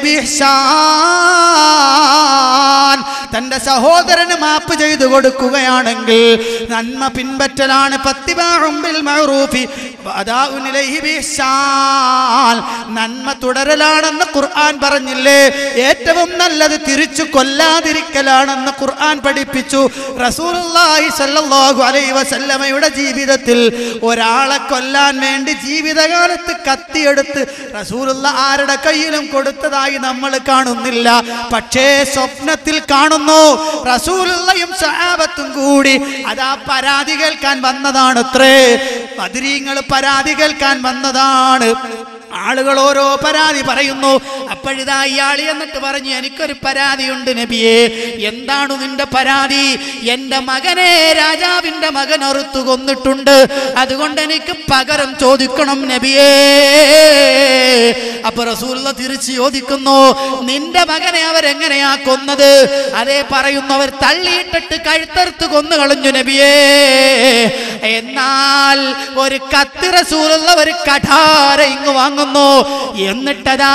ബിഇഹ്സാൻ തന്റെ സഹോദരന് മാപ്പ് ചെയ്തു കൊടുക്കുകയാണെങ്കിൽ നന്മ പിൻപറ്റലാണ് ഫത്തിബാഉം ബിൽ മഅറൂഫി വഅദാഉൻ ഇലൈഹി ബിഇഹ്സാൻ നന്മ തുടരലാണെന്ന് ഖുർആൻ പറഞ്ഞില്ലേ ഏറ്റവും നല്ലത് തിരിച്ചു കൊല്ലാതിരിക്കലാണെന്ന് ഖുർആൻ പഠിപ്പിച്ചു റസൂലുള്ളാഹി സ്വല്ലല്ലാഹു അലൈഹി വസല്ലമയുടെ ജീവിതത്തിൽ ഒരാളെ കൊല്ലാൻ വേണ്ടി ജീവിതകാലത്ത് കത്തിയെടുത്ത് റസൂലുള്ള ആരുടെ കയ്യിലും കൊടുത്തതായി നമ്മൾ കാണുന്നില്ല പക്ഷേ സ്വപ്നത്തിൽ കാണുന്നു റസൂലുള്ളയും സഹാബത്തും കൂടി അതാ പരാതി കേൾക്കാൻ വന്നതാണത്രേ ബദരീങ്ങൾ പരാതി കേൾക്കാൻ വന്നതാണ് ആളുകൾ ഓരോ പരാതി പറയുന്നു അപ്പോഴിതാ ഇയാൾ എന്നിട്ട് പറഞ്ഞു എനിക്കൊരു പരാതിയുണ്ട് നബിയെ എന്താണ് നിന്റെ പരാതി എൻ്റെ മകനെ രാജാവിൻ്റെ മകൻ അറുത്തു കൊന്നിട്ടുണ്ട് അതുകൊണ്ട് എനിക്ക് പകരം ചോദിക്കണം നബിയേ അപ്പൊ റസൂലുള്ള തിരിച്ച് ചോദിക്കുന്നു നിന്റെ മകനെ അവരെങ്ങനെയാ കൊന്നത് അതേ പറയുന്നവർ തള്ളിയിട്ടിട്ട് കഴുത്തറുത്ത് കൊന്നു കളഞ്ഞു നബിയേ എന്നാൽ ഒരു കത്തി റസൂലുള്ള ഒരു കഠാര ഇങ്ങ് വാങ്ങുന്നു എന്നിട്ടതാ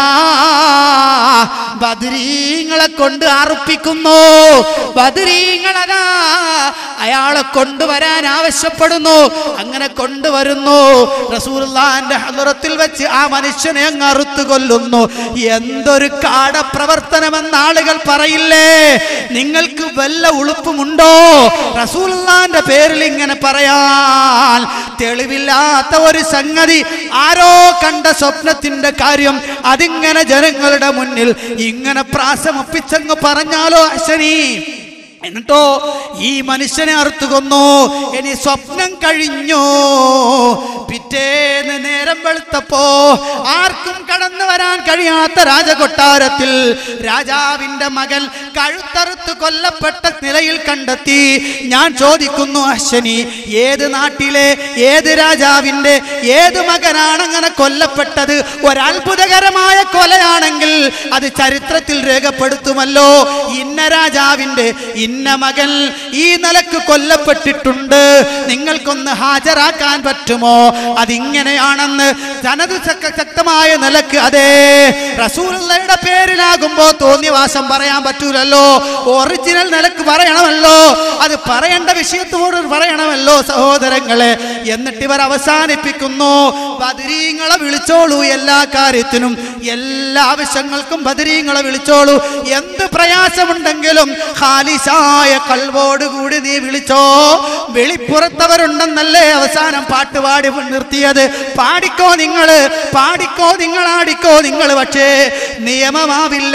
ബദരീങ്ങളെ കൊണ്ട് അർപ്പിക്കുന്നു ബദരീങ്ങളതാ അയാളെ കൊണ്ടുവരാൻ ആവശ്യപ്പെടുന്നു അങ്ങനെ കൊണ്ടുവരുന്നു റസൂലുള്ളാന്റെ ഹദറത്തിൽ വെച്ച് ആ മനുഷ്യനെ അങ്ങ് അറുത്തു കൊല്ലുന്നു എന്തൊരു കാടപ്രവർത്തനമെന്ന് ആളുകൾ പറയില്ലേ നിങ്ങൾക്ക് വല്ല ഉളുപ്പുമുണ്ടോ റസൂലുള്ളാന്റെ പേരിൽ ഇങ്ങനെ പറയാൻ തെളിവില്ലാത്ത ഒരു സംഗതി ആരോ കണ്ട സ്വപ്നത്തിന്റെ കാര്യം അതിങ്ങനെ ജനങ്ങളുടെ മുന്നിൽ ഇങ്ങനെ പ്രാസമൊപ്പിച്ചങ്ങ് പറഞ്ഞാലോ അശ്വനി എന്നിട്ടോ ഈ മനുഷ്യനെ അറുത്തു കൊന്നു ഇനി സ്വപ്നം കഴിഞ്ഞു പിറ്റേന്ന് നേരം വെളുത്തപ്പോ ആർക്കും കടന്നു വരാൻ കഴിയാത്ത രാജകൊട്ടാരത്തിൽ രാജാവിന്റെ മകൻ കഴുത്തറുത്ത് കൊല്ലപ്പെട്ട നിലയിൽ കണ്ടെത്തി ഞാൻ ചോദിക്കുന്നു അശ്വനി ഏത് നാട്ടിലെ ഏത് രാജാവിന്റെ ഏത് മകനാണ് അങ്ങനെ കൊല്ലപ്പെട്ടത് ഒരത്ഭുതകരമായ കൊലയാണെങ്കിൽ അത് ചരിത്രത്തിൽ രേഖപ്പെടുത്തുമല്ലോ ഇന്ന രാജാവിന്റെ ഇന്ന മകൻ ഈ നിലക്ക് കൊല്ലപ്പെട്ടിട്ടുണ്ട് നിങ്ങൾക്കൊന്ന് ഹാജരാക്കാൻ പറ്റുമോ അതിങ്ങനെയാണെന്ന് തനത് ശക്ത- ശക്തമായ നിലക്ക് അതെ റസൂലുള്ളയുടെ പേരിലാകുമ്പോ തോന്നിയവാസം പറയാൻ പറ്റൂലല്ലോ ഒറിജിനൽ നിലക്ക് പറയണമല്ലോ അത് പറയേണ്ട വിഷയത്തോട് പറയണമല്ലോ സഹോദരങ്ങളെ എന്നിട്ട് ഇവർ അവസാനിപ്പിക്കുന്നു ബദരീങ്ങളെ വിളിച്ചോളൂ എല്ലാ കാര്യത്തിനും എല്ലാ ആവശ്യങ്ങൾക്കും ബദരീങ്ങളെ വിളിച്ചോളൂ എന്ത് പ്രയാസമുണ്ടെങ്കിലും ഖാലിസായ കൽവോടുകൂടി നീ വിളിച്ചോ വെളിപ്പുറത്തവരുണ്ടെന്നല്ലേ അവസാനം പാട്ടുപാടി നിർത്തിയത് പാടിക്കോ നിങ്ങള് പാടിക്കോ നിങ്ങൾ ആടിക്കോ നിങ്ങൾ പക്ഷേ നിയമമാവില്ല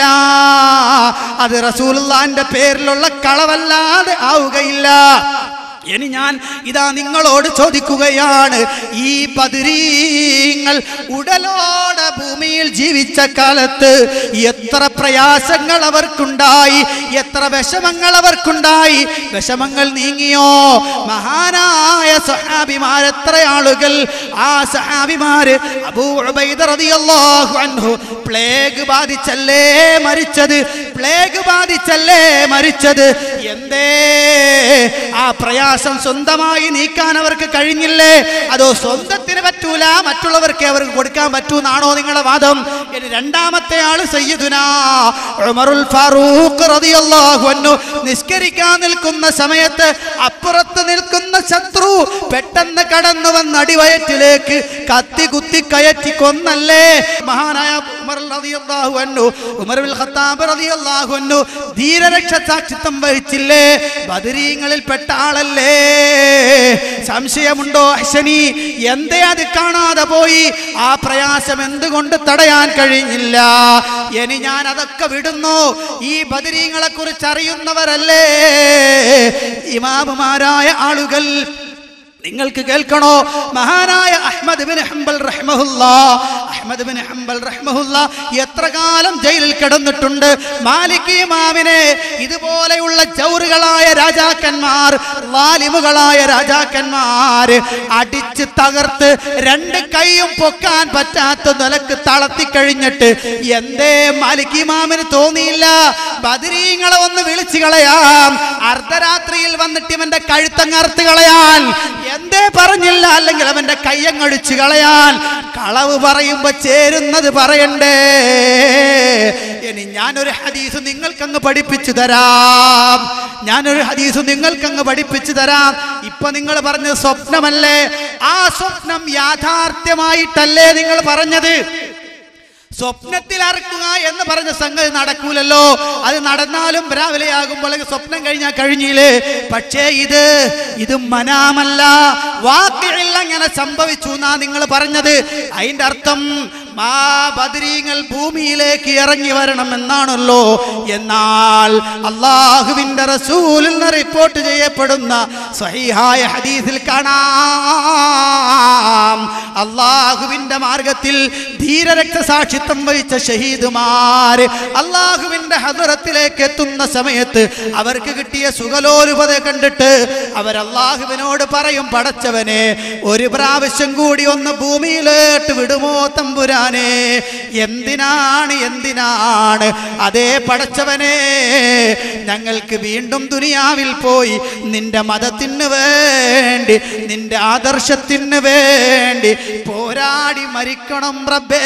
അത് റസൂലുള്ളാന്റെ പേരിലുള്ള കളവല്ലാതെ ആവുകയില്ല ഇനി ഞാൻ ഇതാ നിങ്ങളോട് ചോദിക്കുകയാണ് ഈ ബദരീങ്ങൾ ഉടലോടെ ഭൂമിയിൽ ജീവിച്ച കാലത്ത് എത്ര പ്രയാസങ്ങൾ അവർക്കുണ്ടായി എത്ര വിഷമങ്ങൾ അവർക്കുണ്ടായി വിഷമങ്ങൾ നീങ്ങിയോ മഹാനായ സഹാബിമാർ എത്ര ആളുകൾ ആ സഹാബിമാര് അബൂ ഉബൈദ റളിയല്ലാഹു അൻഹു പ്ലേഗ് ബാധിച്ചല്ലേ മരിച്ചത് പ്ലേഗ് ബാധിച്ചല്ലേ മരിച്ചത് എന്തേ ആ പ്രയാസം സ്വന്തമായി നീക്കാൻ അവർക്ക് കഴിഞ്ഞില്ലേ അതോ സ്വന്തത്തിന് പറ്റൂല മറ്റുള്ളവർക്ക് അവർക്ക് കൊടുക്കാൻ പറ്റൂന്നാണോ നിങ്ങളുടെ വാദം ഇനി രണ്ടാമത്തെ ആള് സയ്യിദുന ഉമറുൽ ഫാറൂഖ് റളിയല്ലാഹു അൻഹു നിസ്കരിക്കാൻ നിൽക്കുന്ന സമയത്ത് അപ്പുറത്ത് നിൽക്കുന്ന ശത്രു പെട്ടെന്ന് കടന്നു വന്ന് അടിവയറ്റിലേക്ക് കത്തി കുത്തി കയറ്റി കൊന്നല്ലേ മഹാനായ ഉമർ റളിയല്ലാഹു അൻഹു ഉമർ ബിൻ ഖത്താബ് റളിയല്ലാഹു അൻഹു ധീരരക്ഷ സാക്ഷിത്വം വഹിച്ചില്ലേ ബദരീങ്ങളിൽ പെട്ട ആളല്ലേ സംശയമുണ്ടോ അശ്വനി എന്തേ അത് കാണാതെ പോയി ആ പ്രയാസം എന്തുകൊണ്ട് തടയാൻ കഴിഞ്ഞില്ല ഇനി ഞാൻ അതൊക്കെ വിടുന്നു ഈ ബദരീങ്ങളെ കുറിച്ച് അറിയുന്നവരല്ലേ ഇമാമുമാരായ ആളുകൾ നിങ്ങൾക്ക് കേൾക്കണോ മഹാനായ അഹ്മദ് ബിൻ ഹംബൽ റഹ്മഹുല്ല അഹ്മദ് ബിൻ ഹംബൽ റഹ്മഹുല്ല എത്ര കാലം ജയിലിൽ കിടന്നിട്ടുണ്ട് മാലിക് ഇമാമിനെ ഇതുപോലെയുള്ള ചൗറുകളായ രാജാക്കന്മാർ ലാലിമുകളായ രാജാക്കന്മാർ അടിച്ച് തകർത്ത് രണ്ട് കൈയും പൊക്കാൻ പറ്റാത്ത നിലക്ക് തളത്തിക്കഴിഞ്ഞിട്ട് എന്തേ മാലിക് ഇമാമിന് തോന്നിയില്ല ബദരീങ്ങളെ ഒന്ന് വിളിച്ചു കളയാം അർദ്ധരാത്രിയിൽ വന്നിട്ട് ഇവന്റെ കഴുത്തങ്ങർത്ത് കളയാൻ എന്തേ പറഞ്ഞില്ല അല്ലെങ്കിൽ അവന്റെ കയ്യങ്ങടിച്ചു കളയാൻ കളവ് പറയുമ്പോ ചേരുന്നത് പറയണ്ടേ ഇനി ഞാനൊരു ഹദീസ് നിങ്ങൾക്കങ്ങ് പഠിപ്പിച്ചു തരാം ഞാനൊരു ഹദീസ് നിങ്ങൾക്കങ്ങ് പഠിപ്പിച്ചു തരാം ഇപ്പൊ നിങ്ങൾ പറഞ്ഞത് സ്വപ്നമല്ലേ ആ സ്വപ്നം യാഥാർത്ഥ്യമായിട്ടല്ലേ നിങ്ങൾ പറഞ്ഞത് സ്വപ്നത്തിൽ അറക്കുക എന്ന് പറഞ്ഞ സംഗതി നടക്കൂലല്ലോ അത് നടന്നാലും രാവിലെ ആകുമ്പോൾ സ്വപ്നം കഴിഞ്ഞാൽ കഴിഞ്ഞില്ലേ പക്ഷേ ഇത് ഇത് മനാമല്ല വാക്കുകളിൽ അങ്ങനെ സംഭവിച്ചു എന്നാ നിങ്ങൾ പറഞ്ഞത് അതിന്റെ അർത്ഥം മാ ബദരീങ്ങൾ ഭൂമിയിലേക്ക് ഇറങ്ങി വരണം എന്നാണല്ലോ എന്നാൽ അള്ളാഹുവിന്റെ റസൂലിൽ നിന്ന് റിപ്പോർട്ട് ചെയ്യപ്പെടുന്ന സഹിഹായ ഹദീസിൽ കാണാം അള്ളാഹുവിന്റെ മാർഗത്തിൽ ധീരരക്തസാക്ഷിത്വം വഹിച്ച ഷഹീദുമാര് അള്ളാഹുവിന്റെ ഹദറത്തിലേക്ക് എത്തുന്ന സമയത്ത് അവർക്ക് കിട്ടിയ സുഖലോലുപത കണ്ടിട്ട് അവർ അള്ളാഹുവിനോട് പറയും പടച്ചവനെ ഒരു പ്രാവശ്യം കൂടി ഒന്ന് ഭൂമിയിലോട്ട് വിടുമോ തമ്പുരാനെ എന്തിനാണ് എന്തിനാണ് അതേ പടച്ചവനെ ഞങ്ങൾക്ക് വീണ്ടും ദുനിയാവിൽ പോയി നിന്റെ മതത്തിന് വേണ്ടി നിന്റെ ആദർശത്തിന് വേണ്ടി പോരാടി മരിക്കണം റബ്ബേ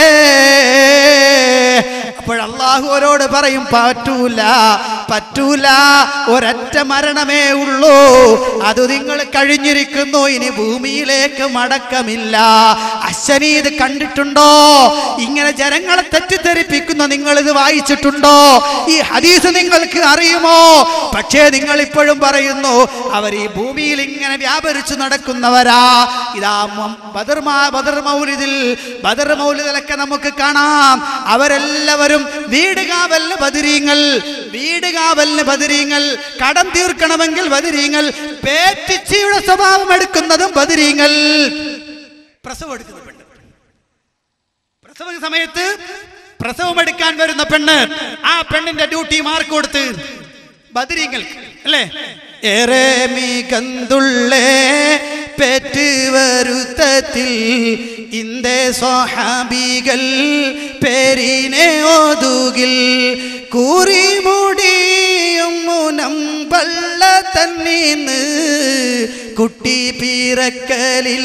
അപ്പോൾ അള്ളാഹു അവരോട് പറയും പറ്റൂല പറ്റൂല ഒരൊറ്റ മരണമേ ഉള്ളൂ അത് നിങ്ങൾ കഴിഞ്ഞിരിക്കുന്നു ഇനി ഭൂമിയിലേക്ക് മടക്കമില്ല അശ്വനി ഇത് കണ്ടിട്ടുണ്ടോ ഇങ്ങനെ ജനങ്ങളെ തെറ്റിദ്ധരിപ്പിക്കുന്ന നിങ്ങൾ ഇത് വായിച്ചിട്ടുണ്ടോ ഈ ഹദീസ് നിങ്ങൾക്ക് അറിയുമോ പക്ഷേ നിങ്ങൾ ഇപ്പോഴും പറയുന്നു അവർ ഈ ഭൂമിയിൽ ഇങ്ങനെ വ്യാപരിച്ചു നടക്കുന്നവരാ ഇതാ മ- ബദർ മാ- ബദർ മൗലിദിൽ ബദർ മൗലിദിലൊക്കെ നമുക്ക് കാണാം അവരെല്ലാവരും വീട് കാവലിന് ബദിരീങ്ങൾ വീട് കാവലിന് ബദിരീങ്ങൾ കടം തീർക്കണമെങ്കിൽ ബദിരീങ്ങൾ പേറ്റിച്ചിയുടെ സ്വഭാവം എടുക്കുന്നതും ബദിരീങ്ങൾ പ്രസവം എടുക്കുന്ന പെണ്ണ് പ്രസവ സമയത്ത് പ്രസവം എടുക്കാൻ വരുന്ന പെണ്ണ് ആ പെണ്ണിന്റെ ഡ്യൂട്ടി മാർക്ക് കൊടുത്ത് ബദരീങ്ങൾക്ക് അല്ലേ ഏറെ മികന്തുള്ളേ പെറ്റ് വരുത്തത്തിൽ ഇന്ദേ സ്വഹാബികൾ പേരിനെ ഓതുകിൽ കൂറി മുടിയും മുനം പള്ള തന്നീന്ന് കുട്ടി പിറക്കലിൽ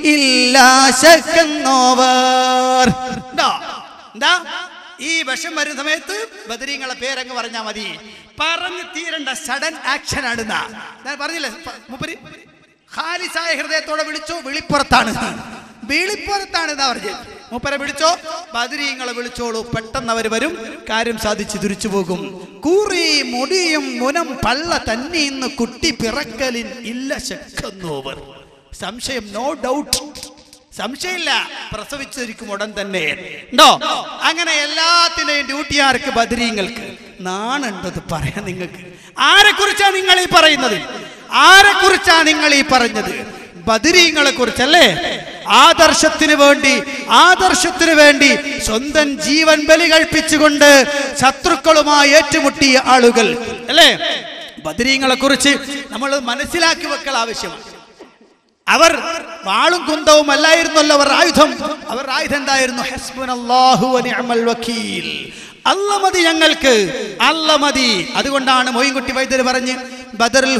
ഇല്ലാശക്കുന്നോവർ എന്താ എന്താ ഈ വിഷം വരുന്ന സമയത്ത് ബദരീങ്ങളെ പേരങ്ങ് പറഞ്ഞാൽ മതി പറഞ്ഞു തീരേണ്ട സഡൻ ആക്ഷൻ ആണ് എന്നാ. ഞാൻ പറഞ്ഞില്ലേ പ- മൂപ്പര് ഖാലിസായ ഹൃദയത്തോടെ വിളിച്ചു വിളിപ്പുറത്താണ് വിളിപ്പുറത്താണ് എന്നാ പറഞ്ഞത് മൂപ്പരെ വിളിച്ചോ ബദരീങ്ങളെ വിളിച്ചോളൂ പെട്ടെന്ന് അവർ വരും കാര്യം സാധിച്ച് തിരിച്ചു പോകും കൂറി മുടിയും മുനം പള്ള തന്നീന്ന് കുട്ടി പിറക്കലിൻ ഇല്ല ശക്കുന്നോവർ സംശയം നോ ഡൗട്ട് സംശയമില്ല പ്രസവിച്ചിരിക്കും ഉടൻ തന്നെ ഉണ്ടോ അങ്ങനെ എല്ലാത്തിന്റെയും ഡ്യൂട്ടി ആർക്ക് ബദരീങ്ങൾക്ക് നാണുണ്ടത് പറയാൻ നിങ്ങൾക്ക് ആരെ കുറിച്ചാ നിങ്ങൾ ഈ പറയുന്നത് ആരെ കുറിച്ചാ നിങ്ങൾ ഈ പറഞ്ഞത് ബദരീങ്ങളെ കുറിച്ചല്ലേ ആദർശത്തിന് വേണ്ടി ആദർശത്തിന് വേണ്ടി സ്വന്തം ജീവൻ ബലി കഴിപ്പിച്ചുകൊണ്ട് ശത്രുക്കളുമായി ഏറ്റുമുട്ടിയ ആളുകൾ അല്ലേ ബദരീങ്ങളെ കുറിച്ച് നമ്മൾ മനസ്സിലാക്കി വെക്കൽ ആവശ്യമാണ് അവർ വാളും കുന്തവും അല്ലായിരുന്നല്ലോ അവർ ആയുധം അവർ ആയുധം എന്തായിരുന്നു ഹസ്ബുനല്ലാഹു വ നിഅമൽ വക്കീൽ അല്ല മതി ഞങ്ങൾക്ക് അല്ല മതി അതുകൊണ്ടാണ് മൊയ്ൻകുട്ടി വൈദ്യർ പറഞ്ഞ് ബദറുൽ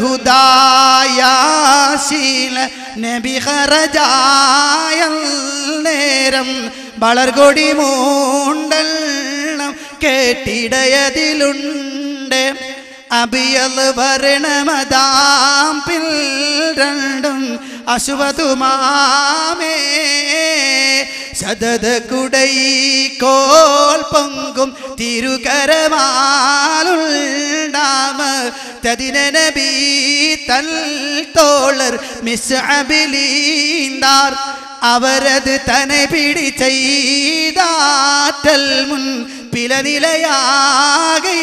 ഹുദായാശീല നബി ഖറജായ നേരം വളർകൊടി മൂണ്ടെണ്ണം കേട്ടിടയതിലുണ്ട് അബിയൽ വരണമതാം പിൽ രണ്ടും അശുവതുമാമേ ശതത കുടൈ കോൽ പൊങ്കും തിരുകരമാലുണ്ടാമ തതിനബി തൽ തോളർ മിസ് അബിലീന്താർ അവരത് തന്നെ പിടി ചെയ്താറ്റൽ മുൻ പിലനിലയാകി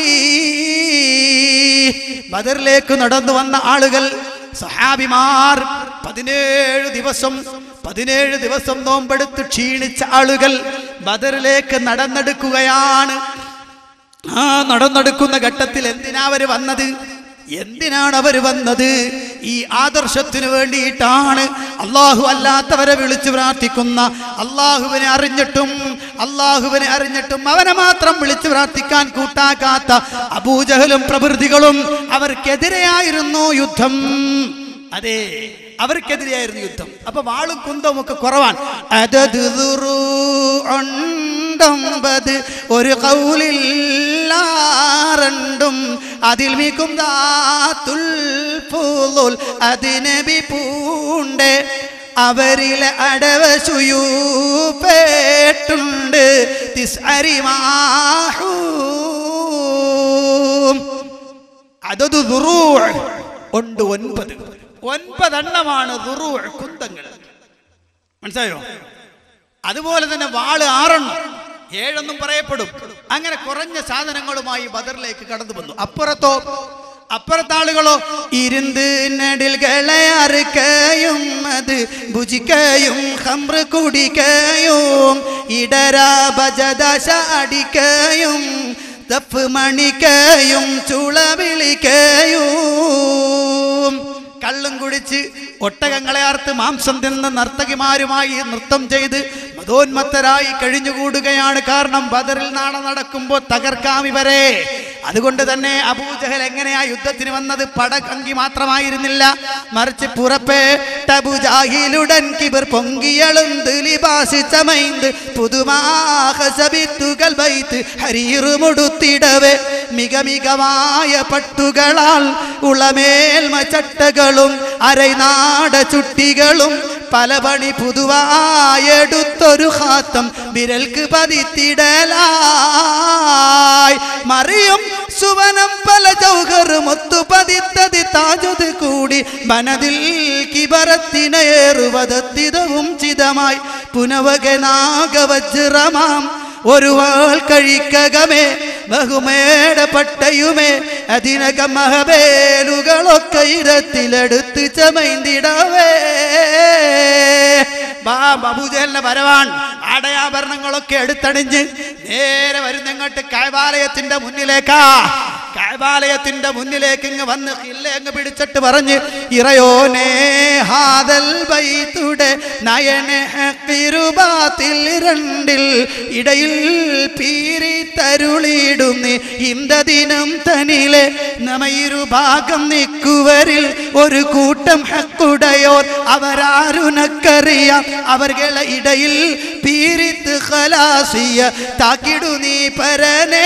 ബദറിലേക്ക് നടന്നു വന്ന ആളുകൾ സഹാബിമാർ പതിനേഴ് ദിവസം പതിനേഴ് ദിവസം നോമ്പെടുത്ത് ക്ഷീണിച്ച ആളുകൾ ബദറിലേക്ക് നടന്നെടുക്കുകയാണ് ആ നടന്നെടുക്കുന്ന ഘട്ടത്തിൽ എന്തിനാ അവര് വന്നത് എന്തിനാണ് അവർ വന്നത് ഈ ആദർശത്തിന് വേണ്ടിയിട്ടാണ് അള്ളാഹു അല്ലാത്തവരെ വിളിച്ചു പ്രാർത്ഥിക്കുന്ന അള്ളാഹുവിനെ അറിഞ്ഞിട്ടും അള്ളാഹുവിനെ അറിഞ്ഞിട്ടും അവനെ മാത്രം വിളിച്ചു പ്രാർത്ഥിക്കാൻ കൂട്ടാക്കാത്ത അബൂജഹലും പ്രഭൃതികളും അവർക്കെതിരെയായിരുന്നു യുദ്ധം അതെ അവർക്കെതിരെയായിരുന്നു യുദ്ധം അപ്പൊ വാളും കുന്തവും ഒക്കെ കുറവാൻ അതത് ഉണ്ടൊമ്പത് ഒരു കൗലില്ലാറണ്ടും അതിൽ മിക്കും ദാത്തുൽ പൂലുൽ അതിനബി പൂണ്ട് അവരിലെ അടവ് സുയൂപ്പേട്ടുണ്ട് തിസ്അരിമാഹൂ അതത് ദുറൂഅ് ഉണ്ട് ഒൻപത് ഒൻപതെണ്ണമാണ് ദുറൂഅ് കുന്തങ്ങൾ മനസ്സിലായോ അതുപോലെ തന്നെ വാള് ആറെണ്ണം ഏഴെന്നും പറയപ്പെടും അങ്ങനെ കുറഞ്ഞ സാധനങ്ങളുമായി ബദറിലേക്ക് കടന്നു വന്നു അപ്പുറത്തോ അപ്പുറത്താളുകളോ ഇരുന്ന് നടിൽകളെ അറുക്കയും അത് ഭുജിക്കയും ഹമ്ര കുടിക്കയും ഇടര ഭജദശ അടിക്കയും തപ്പ് മണിക്കയും ചുള വിളിക്കയും കള്ളും കുടിച്ച് ഒട്ടകങ്ങളെ അർത്ത് മാംസം തിന്ന് നർത്തകിമാരുമായി നൃത്തം ചെയ്ത് മതോന്മത്തരായി കഴിഞ്ഞുകൂടുകയാണ് കാരണം ബദറിൽ നാളെ നടക്കുമ്പോൾ തകർക്കാം ഇവരെ അതുകൊണ്ട് തന്നെ അബൂജഹൽ എങ്ങനെയാ യുദ്ധത്തിന് വന്നത് പടകങ്കി മാത്രമായിരുന്നില്ല മറിച്ച് പുറപ്പെട്ട അബുജാഹിലുടൻ കിബർ പൊങ്കിയളുന്ത് ലിബാസിച്ചമൈന്ത് പുതുമാഹസബിത്തുകൾ വൈത്ത് ഹരീറുമുടുത്തിടവേ മിക മികവായ പട്ടുകളാൽ ഉളമേൽമ ചട്ടകളും അരൈനാട ചുട്ടികളും പല പണി പുതുവായെടുത്തൊരു ഹാത്തം വിരൽക്ക് പതിത്തിടലായി മറിയും സുവനം പല ചൗകറും ഒത്തു പതിത്തതി താജത് കൂടി മനതിൽ കിബറത്തിനേറുവതത്തിതവും ചിതമായി പുനവകനാഗവജ്രമാം ഒരു വാൾ കഴിക്കകമേ ബഹുമേട പട്ടയുമേ അതിനകം മഹബേലുകളൊക്കെ ഇരത്തിലെടുത്ത് ചമൈന്തിടവേ ബാബുജലിന്റെ വരവാൻ ആടയാഭരണങ്ങളൊക്കെ എടുത്തണിഞ്ഞ് നേരെ വരുന്നങ്ങോട്ട് കായബാലയത്തിന്റെ മുന്നിലേക്കാ കായബാലയത്തിന്റെ മുന്നിലേക്ക് ഇങ്ങ് വന്ന് ഹില്ല അങ്ങ് പിടിച്ചിട്ട് പറഞ്ഞ് ഇറയോനേ ഹാദൽ ബൈത്തുടെ നയനെ തിരുബാത്തിൽ രണ്ടിൽ ഇടയിൽ പീരി തരുളിയിടുന്നി ഇന്ദദിനം തനിലെ നമയിരു ഭാഗം നിൽക്കുവരിൽ ഒരു കൂട്ടം ഹക്കുടയോർ അവരാരുനക്കറിയാം അവർകളെ ഇടയിൽ പീരിത്ത് ഖലാസിയ താക്കിടു നീ പരനേ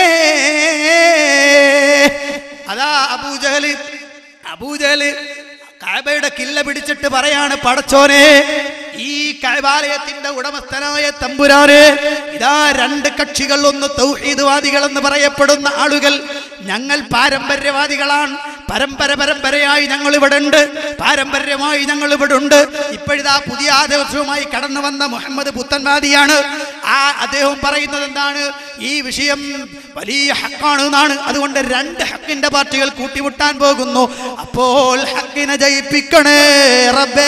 അതാ അബൂജഹല് അബൂജഹല് കാബയുടെ കില്ല പിടിച്ചിട്ട് പറയാണ് പടച്ചോനെ ഈ കൈവാലയത്തിന്റെ ഉടമസ്ഥനായ തമ്പുരാനെ ഇതാ രണ്ട് കക്ഷികൾ ഒന്ന് തൗഹീദ്വാദികൾ എന്ന് പറയപ്പെടുന്ന ആളുകൾ ഞങ്ങൾ പാരമ്പര്യവാദികളാണ് പരമ്പര പരമ്പരയായി ഞങ്ങൾ ഇവിടെ ഉണ്ട് പാരമ്പര്യമായി ഞങ്ങൾ ഇവിടെ ഉണ്ട് ഇപ്പോഴിതാ പുതിയ ആദർശവുമായി കടന്നു വന്ന മുഹമ്മദ് പുത്തൻവാദിയാണ് ആ അദ്ദേഹം പറയുന്നത് എന്താണ് ഈ വിഷയം വലിയ ഹക്കാണ് എന്നാണ് അതുകൊണ്ട് രണ്ട് ഹക്കിന്റെ പാർട്ടികൾ കൂട്ടിമുട്ടാൻ പോകുന്നു അപ്പോൾ ഹക്കിനെ ജയിപ്പിക്കണേ റബ്ബേ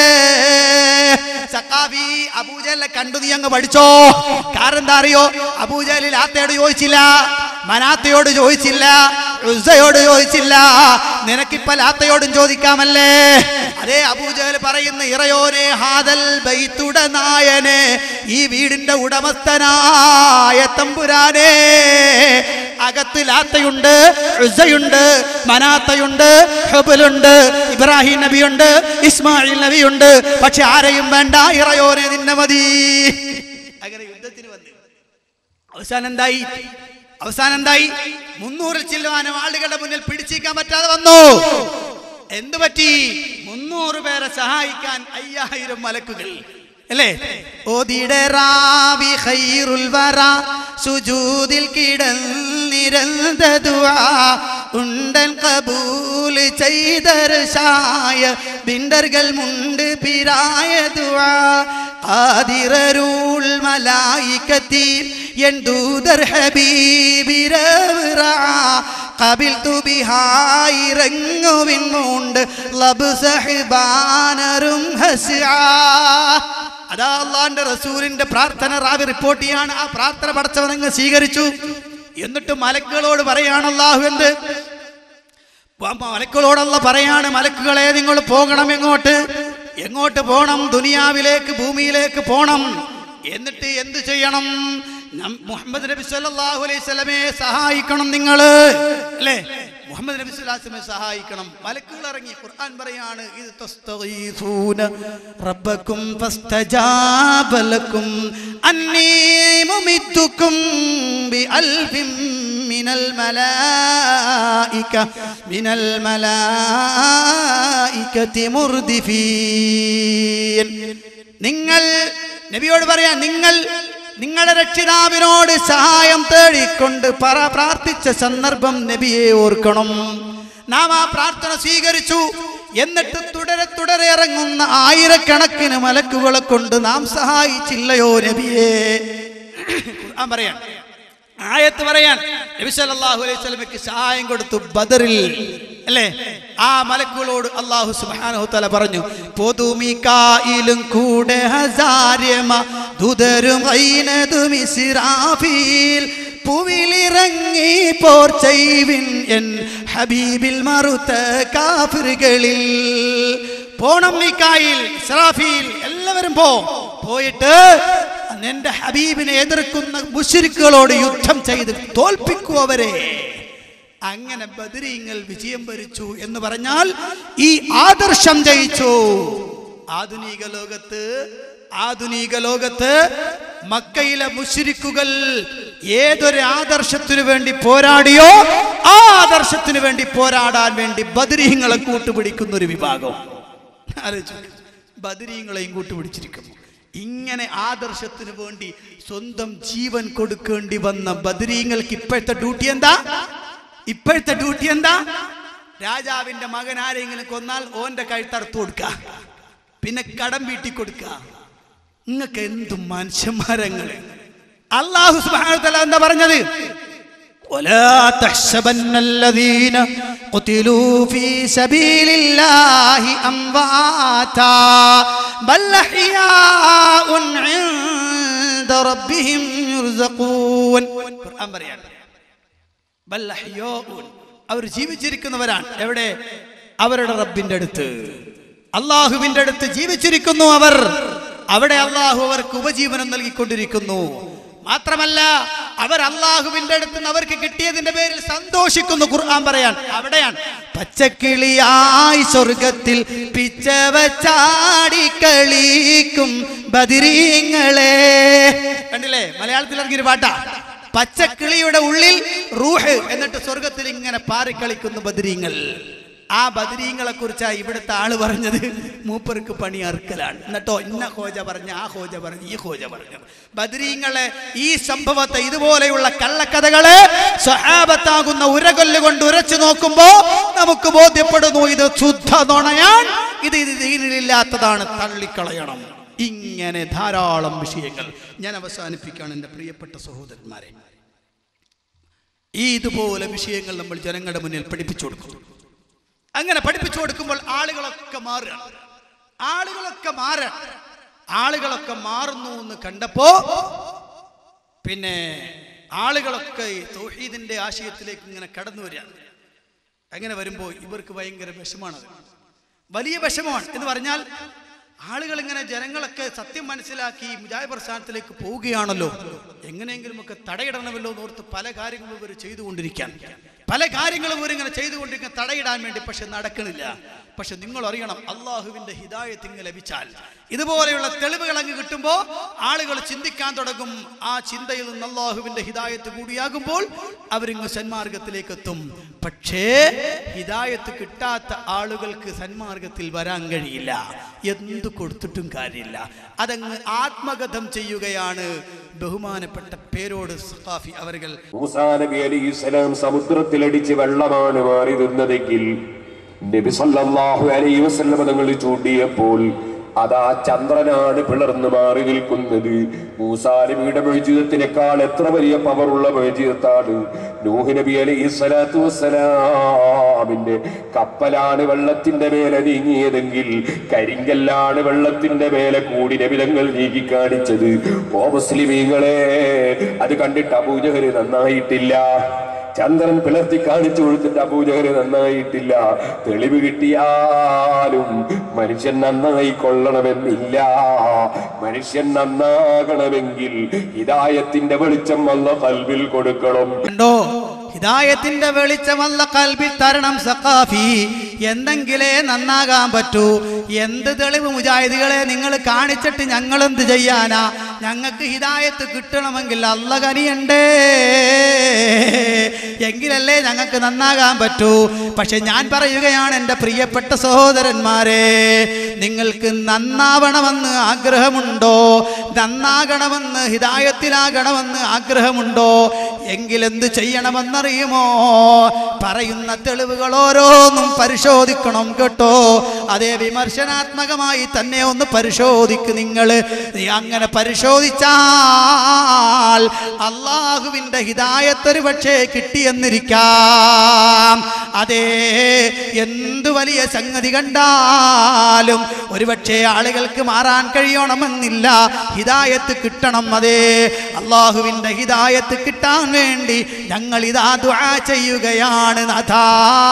സഖാഫി അബൂജലിനെ കണ്ടു നീ അങ്ങ് പഠിച്ചോ കാരണം എന്താ അറിയോ അബൂജലിൽ ആത്തയോട് ചോദിച്ചില്ല മനാത്തയോട് ചോദിച്ചില്ല ഉസ്സയോട് ചോദിച്ചില്ല നിനക്കിപ്പ ലാത്തയോടും ചോദിക്കാമല്ലേ അതേ അബൂജഹൽ പറയുന്ന ഇറയോനെ ഹാദൽ ബൈത്തുട നായനെ ഈ വീടിന്റെ ഉടമസ്ഥനായ തമ്പുരാനെ അകത്ത് ലാത്തയുണ്ട് ഉസ്സയുണ്ട് മനാത്തയുണ്ട് ഹുബലുണ്ട് ഇബ്രാഹിം നബിയുണ്ട് ഇസ്മായിൽ നബിയുണ്ട് പക്ഷെ ആരെയും വേണ്ട ഇറയോനെ നിന്നെ മതി അങ്ങനെ യുദ്ധത്തിന് വന്നു അവസാനം എന്തായി അവസാനം എന്തായി മുന്നൂറിൽ ചില്ലുവാനും ആളുകളുടെ മുന്നിൽ പിടിച്ചിരിക്കാൻ പറ്റാതെ വന്നു എന്തു പറ്റി മുന്നൂറ് പേരെ സഹായിക്കാൻ അയ്യായിരം മലക്കുകൾ അല്ലേ ഓതിടറാവി ഖൈറുൽ വറ സുജൂദിൽ കിടന്നിരന്ത ദുആ ഉണ്ടൻ കബൂൽ ചെയ്തർശായ ബിണ്ടർകൾ മുണ്ട് പിരായ ദുആ ആദിറരുൾ മലായിക്കത്തി എൻ ദൂതർ ഹബീബിരവിറ കബിൽ തുബിഹായിറങ്ങുവിൻ മൂണ്ട് ലബ് സഹിബാനറും ഹസ്ആ അതാ അള്ളാന്റെ റസൂലിന്റെ പ്രാർത്ഥന റാവി റിപ്പോർട്ട് ചെയ്യാണ് ആ പ്രാർത്ഥന പടച്ചവനങ്ങ് സ്വീകരിച്ചു എന്നിട്ട് മലക്കുകളോട് പറയാണ് അള്ളാഹു എന്ത് പ- മലക്കുകളോടുള്ള പറയാണ് മലക്കുകളെ നിങ്ങൾ പോകണം എങ്ങോട്ട് എങ്ങോട്ട് പോണം ദുനിയാവിലേക്ക് ഭൂമിയിലേക്ക് പോണം എന്നിട്ട് എന്ത് ചെയ്യണം നം- മുഹമ്മദ് നബി സല്ലല്ലാഹു അലൈഹി സ്വലമയെ സഹായിക്കണം നിങ്ങൾ അല്ലേ മുഹമ്മദ് നബി സ്വലാസ്മെ സഹായിക്കണം മലക്കുകൾ ഇറങ്ങി ഖുർആൻ പറയാണ് ഇത് തസ്തഗീസൂന റബ്ബക്കും ഫസ്തജാബ ലക്കും അന്നീ മുമിത്തുക്കും ബിഅൽഫിൻ മിനൽ മലായിക മിനൽ മലായികതി മുർദിഫീൻ നിങ്ങൾ നബിയോട് പറയാം നിങ്ങൾ നിങ്ങളുടെ രക്ഷിതാവിനോട് സഹായം തേടിക്കൊണ്ട് പറ പ്രാർത്ഥിച്ച സന്ദർഭം നബിയെ ഓർക്കണം നാം ആ പ്രാർത്ഥന സ്വീകരിച്ചു എന്നിട്ട് തുടരെ തുടരെ ഇറങ്ങുന്ന ആയിരക്കണക്കിന് മലക്കുകളെ കൊണ്ട് നാം സഹായിച്ചില്ലയോ നബിയെ ഖുർആൻ പറയാം ആയത്ത് പറയാൻ നബി സല്ലല്ലാഹു അലൈഹി വസല്ലമയ്ക്ക് സഹായം കൊടുത്തു ബദറിൽ അല്ലേ ആ മലക്കുകളോട് അള്ളാഹു സുബ്ഹാനഹു തആല പറഞ്ഞു പൊതുമിക്കായിലും കൂടെ ഹസാര്യമ ദുതരും ഐനതും ഇസ്രാഫീൽ പൂവിലിറങ്ങി പോർ ചെയ്വിൻ എൻ ഹബീബിൽ മറുത്ത കാഫിറുകളിൽ പോണം മിക്കായിൽ ഇസ്രാഫീൽ എല്ലാവരും പോ പോയിട്ട് നിന്റെ ഹബീബിനെ എതിർക്കുന്ന മുഷിരിക്കുകളോട് യുദ്ധം ചെയ്ത് തോൽപ്പിക്കൂ അവരെ അങ്ങനെ ബദരീങ്ങൾ വിജയം വരിച്ചു എന്ന് പറഞ്ഞാൽ ഈ ആദർശം ജയിച്ചു ആധുനിക ലോകത്ത് ആധുനിക ലോകത്ത് മക്കയിലെ മുഷിരിക്കുകൾ ഏതൊരു ആദർശത്തിനു വേണ്ടി പോരാടിയോ ആ ആദർശത്തിനു വേണ്ടി പോരാടാൻ വേണ്ടി ബദരീങ്ങളെ കൂട്ടുപിടിക്കുന്ന ഒരു വിഭാഗം ആലോചിച്ചു ബദരീങ്ങളെയും കൂട്ടുപിടിച്ചിരിക്കുന്നു ഇങ്ങനെ ആദർശത്തിന് വേണ്ടി സ്വന്തം ജീവൻ കൊടുക്കേണ്ടി വന്ന ബദരീങ്ങൾക്ക് ഇപ്പോഴത്തെ ഡ്യൂട്ടി എന്താ ഇപ്പോഴത്തെ ഡ്യൂട്ടി എന്താ രാജാവിന്റെ മകൻ ആരെങ്കിലും കൊന്നാൽ ഓന്റെ കഴുത്തറുത്തു കൊടുക്ക പിന്നെ കടം വീട്ടി കൊടുക്ക നിങ്ങൾക്ക് എന്തു മനുഷ്യന്മാരങ്ങള് അള്ളാഹു സുബ്ഹാനഹു വ തആല എന്താ പറഞ്ഞത് ولا تحسبن الذين قتلوا في سبيل الله أمواتا بل أحياء عند ربهم يرزقون ഖുർആൻ പറയാണ് ബൽ അഹ്യാഉൻ. അവർ ജീവിച്ചിരിക്കുന്നവരാണ് എവിടെ അവരുടെ റബ്ബിന്റെ അടുത്ത് അള്ളാഹുവിന്റെ അടുത്ത് ജീവിച്ചിരിക്കുന്നു അവർ അവിടെ അള്ളാഹു അവർക്ക് ഉപജീവനം നൽകിക്കൊണ്ടിരിക്കുന്നു മാത്രമല്ല അവർ അള്ളാഹുവിന്റെ അടുത്ത് നിന്ന് അവർക്ക് കിട്ടിയതിന്റെ പേരിൽ സന്തോഷിക്കുന്നു ഖുർആൻ പറയാൻ അവിടെയാണ് പച്ചക്കിളിയായി സ്വർഗത്തിൽ പിച്ചവച്ചാടി കളിക്കും ബദിരീങ്ങളെ കണ്ടില്ലേ മലയാളത്തിൽ ഇറങ്ങിയൊരു പാട്ടാ പച്ചക്കിളിയുടെ ഉള്ളിൽ റൂഹ് എന്നിട്ട് സ്വർഗത്തിൽ ഇങ്ങനെ പാറിക്കളിക്കുന്നു ബദരീങ്ങൾ ആ ബദരീങ്ങളെ കുറിച്ചാണ് ഇവിടുത്തെ ആള് പറഞ്ഞത് മൂപ്പർക്ക് പണി അറുക്കലാണ് എന്നിട്ടോ ഇന്ന ഹോജ പറഞ്ഞ ആ ഹോജ പറഞ്ഞു ഈ ഹോജ പറഞ്ഞു ബദരീങ്ങളെ ഈ സംഭവത്തെ ഇതുപോലെയുള്ള കള്ളക്കഥകളെ സഹാബത്താകുന്ന ഉരകൊല്ല് കൊണ്ട് ഉരച്ചു നോക്കുമ്പോ നമുക്ക് ബോധ്യപ്പെടുന്നു ഇത് ശുദ്ധ നുണയാൻ ഇത് ഇത് ദീനിലില്ലാത്തതാണ് തള്ളിക്കളയണം ഇങ്ങനെ ധാരാളം വിഷയങ്ങൾ ഞാൻ അവസാനിപ്പിക്കുകയാണ് എൻ്റെ പ്രിയപ്പെട്ട സഹോദരന്മാരെ ഈ ഇതുപോലെ വിഷയങ്ങൾ നമ്മൾ ജനങ്ങളുടെ മുന്നിൽ പഠിപ്പിച്ചു കൊടുക്കും അങ്ങനെ പഠിപ്പിച്ചു കൊടുക്കുമ്പോൾ ആളുകളൊക്കെ മാറുകയാണ് ആളുകളൊക്കെ മാറുകയാണ് ആളുകളൊക്കെ മാറുന്നു എന്ന് കണ്ടപ്പോ പിന്നെ ആളുകളൊക്കെ ഈ തൗഹീദിന്റെ ആശയത്തിലേക്ക് ഇങ്ങനെ കടന്നു വരികയാണ് അങ്ങനെ വരുമ്പോൾ ഇവർക്ക് ഭയങ്കര വിഷമാണത് വലിയ വിഷമമാണ് എന്ന് പറഞ്ഞാൽ ആളുകൾ ഇങ്ങനെ ജനങ്ങളൊക്കെ സത്യം മനസ്സിലാക്കി മുജാഹിദ് പ്രസ്ഥാനത്തിലേക്ക് പോവുകയാണല്ലോ എങ്ങനെയെങ്കിലും ഒക്കെ തടയിടണമല്ലോ എന്ന് ഓർത്ത് പല കാര്യങ്ങളും ഇവർ ചെയ്തുകൊണ്ടിരിക്കാൻ പല കാര്യങ്ങളും ഇവരിങ്ങനെ ചെയ്തുകൊണ്ടിരിക്കാൻ തടയിടാൻ വേണ്ടി പക്ഷെ നടക്കണില്ല പക്ഷെ നിങ്ങൾ അറിയണം അള്ളാഹുവിന്റെ ഹിദായത്ത് ഇങ്ങ് ലഭിച്ചാൽ ഇതുപോലെയുള്ള തെളിവുകൾ അങ്ങ് കിട്ടുമ്പോൾ ആളുകൾ ചിന്തിക്കാൻ തുടങ്ങും ആ ചിന്തയിൽ നിന്ന് അള്ളാഹുവിന്റെ ഹിദായത്ത് കൂടിയാകുമ്പോൾ അവരിങ്ങ് സന്മാർഗത്തിലേക്ക് എത്തും പക്ഷേ ഹിദായത്ത് കിട്ടാത്ത ആളുകൾക്ക് സന്മാർഗത്തിൽ വരാൻ കഴിയില്ല എന്തു കൊടുത്തിട്ടും കാര്യമില്ല അതങ്ങ് ആത്മകഥം ചെയ്യുകയാണ് ബഹുമാനപ്പെട്ട പേരോട് സഖാഫി അവർകൾ മൂസാ നബി അലൈഹിസ്സലാം സമുദ്രത്തിലടിച്ച് വെള്ളമാണ് മാറി നിന്നതെങ്കിൽ നബി സല്ലല്ലാഹു അലൈഹി വസല്ലം തങ്ങൾ ചൂണ്ടിയപ്പോൾ അതാ ചന്ദ്രനാണ് പിളർന്നു മാറി നിൽക്കുന്നത് മൂസാ നബിയുടെ മൊഴിജീതത്തിനേക്കാൾ എത്ര വലിയ പവറുള്ള മൊഴിജീതത്താണ് നൂഹ് നബി അലൈഹി സ്വലാത്തു വസ്സലാമിന്റെ കപ്പലാണ് വെള്ളത്തിന്റെ മേലെ നീങ്ങിയതെങ്കിൽ കരിങ്കല്ലാണ് വെള്ളത്തിന്റെ മേലെ കൂടി നബിതങ്ങൾ നീക്കി കാണിച്ചത് ഓ മുസ്ലിമീങ്ങളെ അത് കണ്ടിട്ട് അബൂജഹര് നന്നായിട്ടില്ല ചന്ദ്രൻ പിളർത്തി കാണിച്ചു കൊടുത്തിട്ട് അബൂജഹര് നന്നായിട്ടില്ല തെളിവ് കിട്ടിയാലും മനുഷ്യൻ നന്നായി കൊള്ളണമെന്നില്ല മനുഷ്യൻ നന്നാകണമെങ്കിൽ ഹിദായത്തിന്റെ വെളിച്ചം വന്ന കൽവിൽ കൊടുക്കണം കണ്ടോ ഹിദായത്തിന്റെ വെളിച്ചമല്ല കൽബി തരണം സഖാഫി എന്തെങ്കിലേ നന്നാകാൻ പറ്റൂ എന്ത് തെളിവ് മുജാഹിദികളെ നിങ്ങൾ കാണിച്ചിട്ട് ഞങ്ങൾ എന്ത് ചെയ്യാനാ ഞങ്ങൾക്ക് ഹിദായത്ത് കിട്ടണമെങ്കിൽ അല്ല കനിയണ്ടേ എങ്കിലല്ലേ ഞങ്ങൾക്ക് നന്നാകാൻ പറ്റൂ പക്ഷെ ഞാൻ പറയുകയാണ് എൻ്റെ പ്രിയപ്പെട്ട സഹോദരന്മാരെ നിങ്ങൾക്ക് നന്നാവണമെന്ന് ആഗ്രഹമുണ്ടോ നന്നാകണമെന്ന് ഹിദായത്തിലാകണമെന്ന് ആഗ്രഹമുണ്ടോ എങ്കിലെന്ത് ചെയ്യണമെന്നറിയുമോ പറയുന്ന തെളിവുകൾ ഓരോന്നും പരിശോധിക്കണം കേട്ടോ അതേ വിമർശനാത്മകമായി തന്നെ ഒന്ന് പരിശോധിക്ക് നിങ്ങൾ അങ്ങനെ പരിശോധിച്ചാൽ അള്ളാഹുവിൻ്റെ ഹിദായത്തൊരു പക്ഷേ കിട്ടിയെന്നിരിക്കാം അതേ എന്തു വലിയ സംഗതി കണ്ടാലും ഒരുപക്ഷെ ആളുകൾക്ക് മാറാൻ കഴിയണമെന്നില്ല ഹിദായത്ത് കിട്ടണം അതേ അള്ളാഹുവിൻ്റെ ഹിദായത്ത് കിട്ടാൻ വേണ്ടി ഞങ്ങൾ ഇതാ ദുആ ചെയ്യുകയാണ് നാഥാ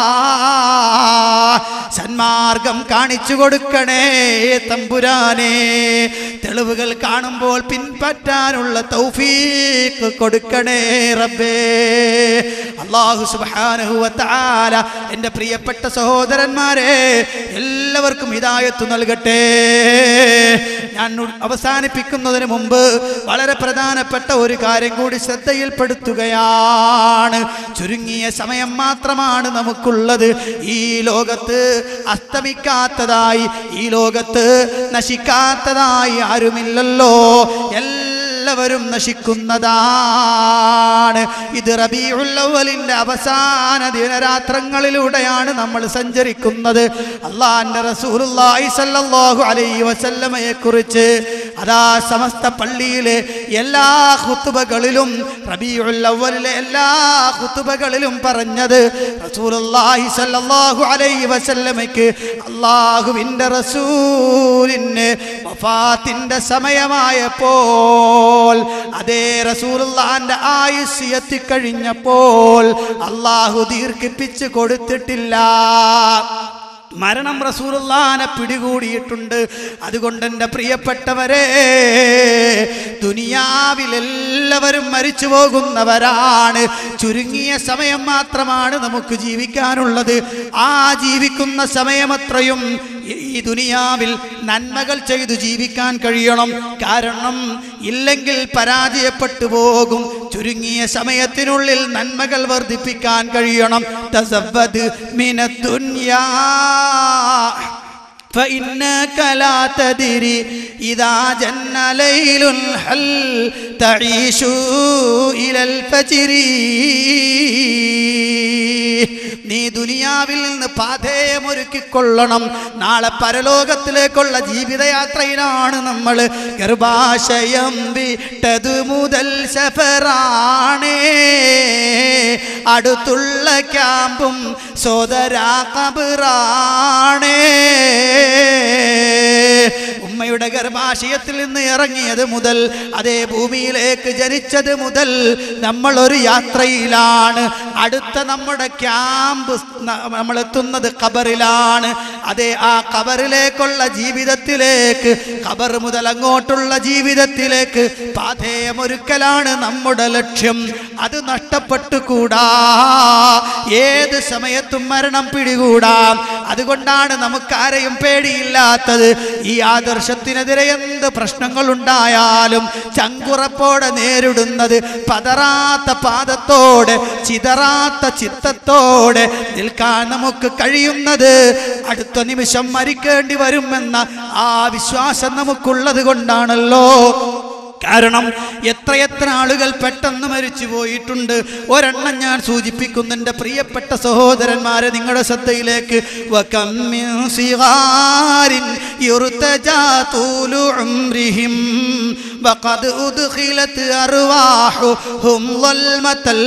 സന്മാർഗം കാണിച്ചു കൊടുക്കണേ തമ്പുരാനെ തെളിവുകൾ കാണുമ്പോൾ പിൻപറ്റാനുള്ള തൗഫീഖ് കൊടുക്കണേ റബ്ബേ അള്ളാഹു സുബ്ഹാനഹു വ തആല എൻ്റെ പ്രിയപ്പെട്ട സഹോദരന്മാരെ എല്ലാവർക്കും ഹിദായത്ത് നൽകട്ടെ ഞാൻ ഉ- അവസാനിപ്പിക്കുന്നതിന് മുമ്പ് വളരെ പ്രധാനപ്പെട്ട ഒരു കാര്യം കൂടി ശ്രദ്ധയിൽപ്പെടുത്തുകയാണ് ചുരുങ്ങിയ സമയം മാത്രമാണ് നമുക്കുള്ളത് ഈ ലോകത്ത് അസ്തമിക്കാത്തതായി ഈ ലോകത്ത് നശിക്കാത്തതായി ആരുമില്ലല്ലോ എല്ലാവരും നശിക്കുന്നതാണ് ഇത് റബീഉല്ലവലിന്റെ അവസാന ദിനരാത്രങ്ങളിലൂടെയാണ് നമ്മൾ സഞ്ചരിക്കുന്നത് അള്ളാന്റെ റസൂലുള്ളാഹി സ്വല്ലല്ലാഹു അലൈഹി വസല്ലമയെ കുറിച്ച് അതാ സമസ്ത പള്ളിയിലെ എല്ലാ ഖുത്തുബകളിലും റബീഉല്ലവലിലെ എല്ലാ ഖുത്തുബകളിലും പറഞ്ഞത് റസൂലുള്ളാഹി സ്വല്ലല്ലാഹു അലൈഹി വസല്ലമയ്ക്ക് അള്ളാഹുവിന്റെ റസൂലിന് വഫാത്തിന്റെ സമയമായപ്പോൾ അതേ റസൂലുള്ളാന്റെ ആയുസ് എത്തിക്കഴിഞ്ഞപ്പോൾ അള്ളാഹു ദീർഘിപ്പിച്ച് കൊടുത്തിട്ടില്ല മരണം റസൂലുള്ളാനെ പിടികൂടിയിട്ടുണ്ട് അതുകൊണ്ട് എൻ്റെ പ്രിയപ്പെട്ടവരെ ദുനിയാവിൽ എല്ലാവരും മരിച്ചു പോകുന്നവരാണ് ചുരുങ്ങിയ സമയം മാത്രമാണ് നമുക്ക് ജീവിക്കാനുള്ളത് ആ ജീവിക്കുന്ന സമയമത്രയും ഈ ദുനിയാവിൽ നന്മകൾ ചെയ്തു ജീവിക്കാൻ കഴിയണം കാരണം ഇല്ലെങ്കിൽ പരാജയപ്പെട്ടു പോകും ചുരുങ്ങിയ സമയത്തിനുള്ളിൽ നന്മകൾ വർദ്ധിപ്പിക്കാൻ കഴിയണം തസവ്വദ് മിനദ്ദുന്യാ فإنك لا تدري إذا جن ليل هل تعيش إلى الفجر നീ ദുനിയാവിൽ നിന്ന് പാഥേയമൊരുക്കിക്കൊള്ളണം നാളെ പരലോകത്തിലേക്കുള്ള ജീവിതയാത്രയിലാണ് നമ്മൾ ഗർഭാശയം വിട്ടതു മുതൽ സഫറാണേ അടുത്തുള്ള ക്യാമ്പും സോദരാ കബറാണേ ഉമ്മയുടെ ഗർഭാശയത്തിൽ നിന്ന് ഇറങ്ങിയത് മുതൽ അതേ ഭൂമിയിലേക്ക് ജനിച്ചത് മുതൽ നമ്മൾ ഒരു യാത്രയിലാണ് അടുത്ത നമ്മുടെ ക്യാമ്പ് നമ്മൾ എത്തുന്നത് ഖബറിലാണ് അതേ ആ ഖബറിലേക്കുള്ള ജീവിതത്തിലേക്ക് ഖബർ മുതൽ അങ്ങോട്ടുള്ള ജീവിതത്തിലേക്ക് പാഥേയമൊരുക്കലാണ് നമ്മുടെ ലക്ഷ്യം അത് നഷ്ടപ്പെട്ടു കൂടാ ഏത് സമയത്തും മരണം പിടികൂടാം അതുകൊണ്ടാണ് നമുക്കാരെയും പേടിയില്ലാത്തത് ഈ ആദർശത്തിനെതിരെ എന്ത് പ്രശ്നങ്ങൾ ഉണ്ടായാലും ചങ്കുറപ്പോടെ നേരിടുന്നത് പതറാത്ത പാദത്തോടെ ചിതറാത്ത ചിത്തത്തോടെ നിൽക്കാൻ നമുക്ക് കഴിയുന്നത് അടുത്ത നിമിഷം മരിക്കേണ്ടി വരുമെന്ന ആ വിശ്വാസം നമുക്കുള്ളത് കൊണ്ടാണല്ലോ കാരണം എത്രയെത്ര ആളുകൾ പെട്ടെന്ന് മരിച്ചു പോയിട്ടുണ്ട് ഒരെണ്ണം ഞാൻ സൂചിപ്പിക്കുന്നു എൻ്റെ പ്രിയപ്പെട്ട സഹോദരന്മാരെ നിങ്ങളുടെ ശ്രദ്ധയിലേക്ക് വകം മിൻ സിഗാരിൻ യുർതജാ തൂലു ഉംരിഹിം വഖദ് ഉദ്ഖിലത് അർവാഹുഹും ളൽമതൽ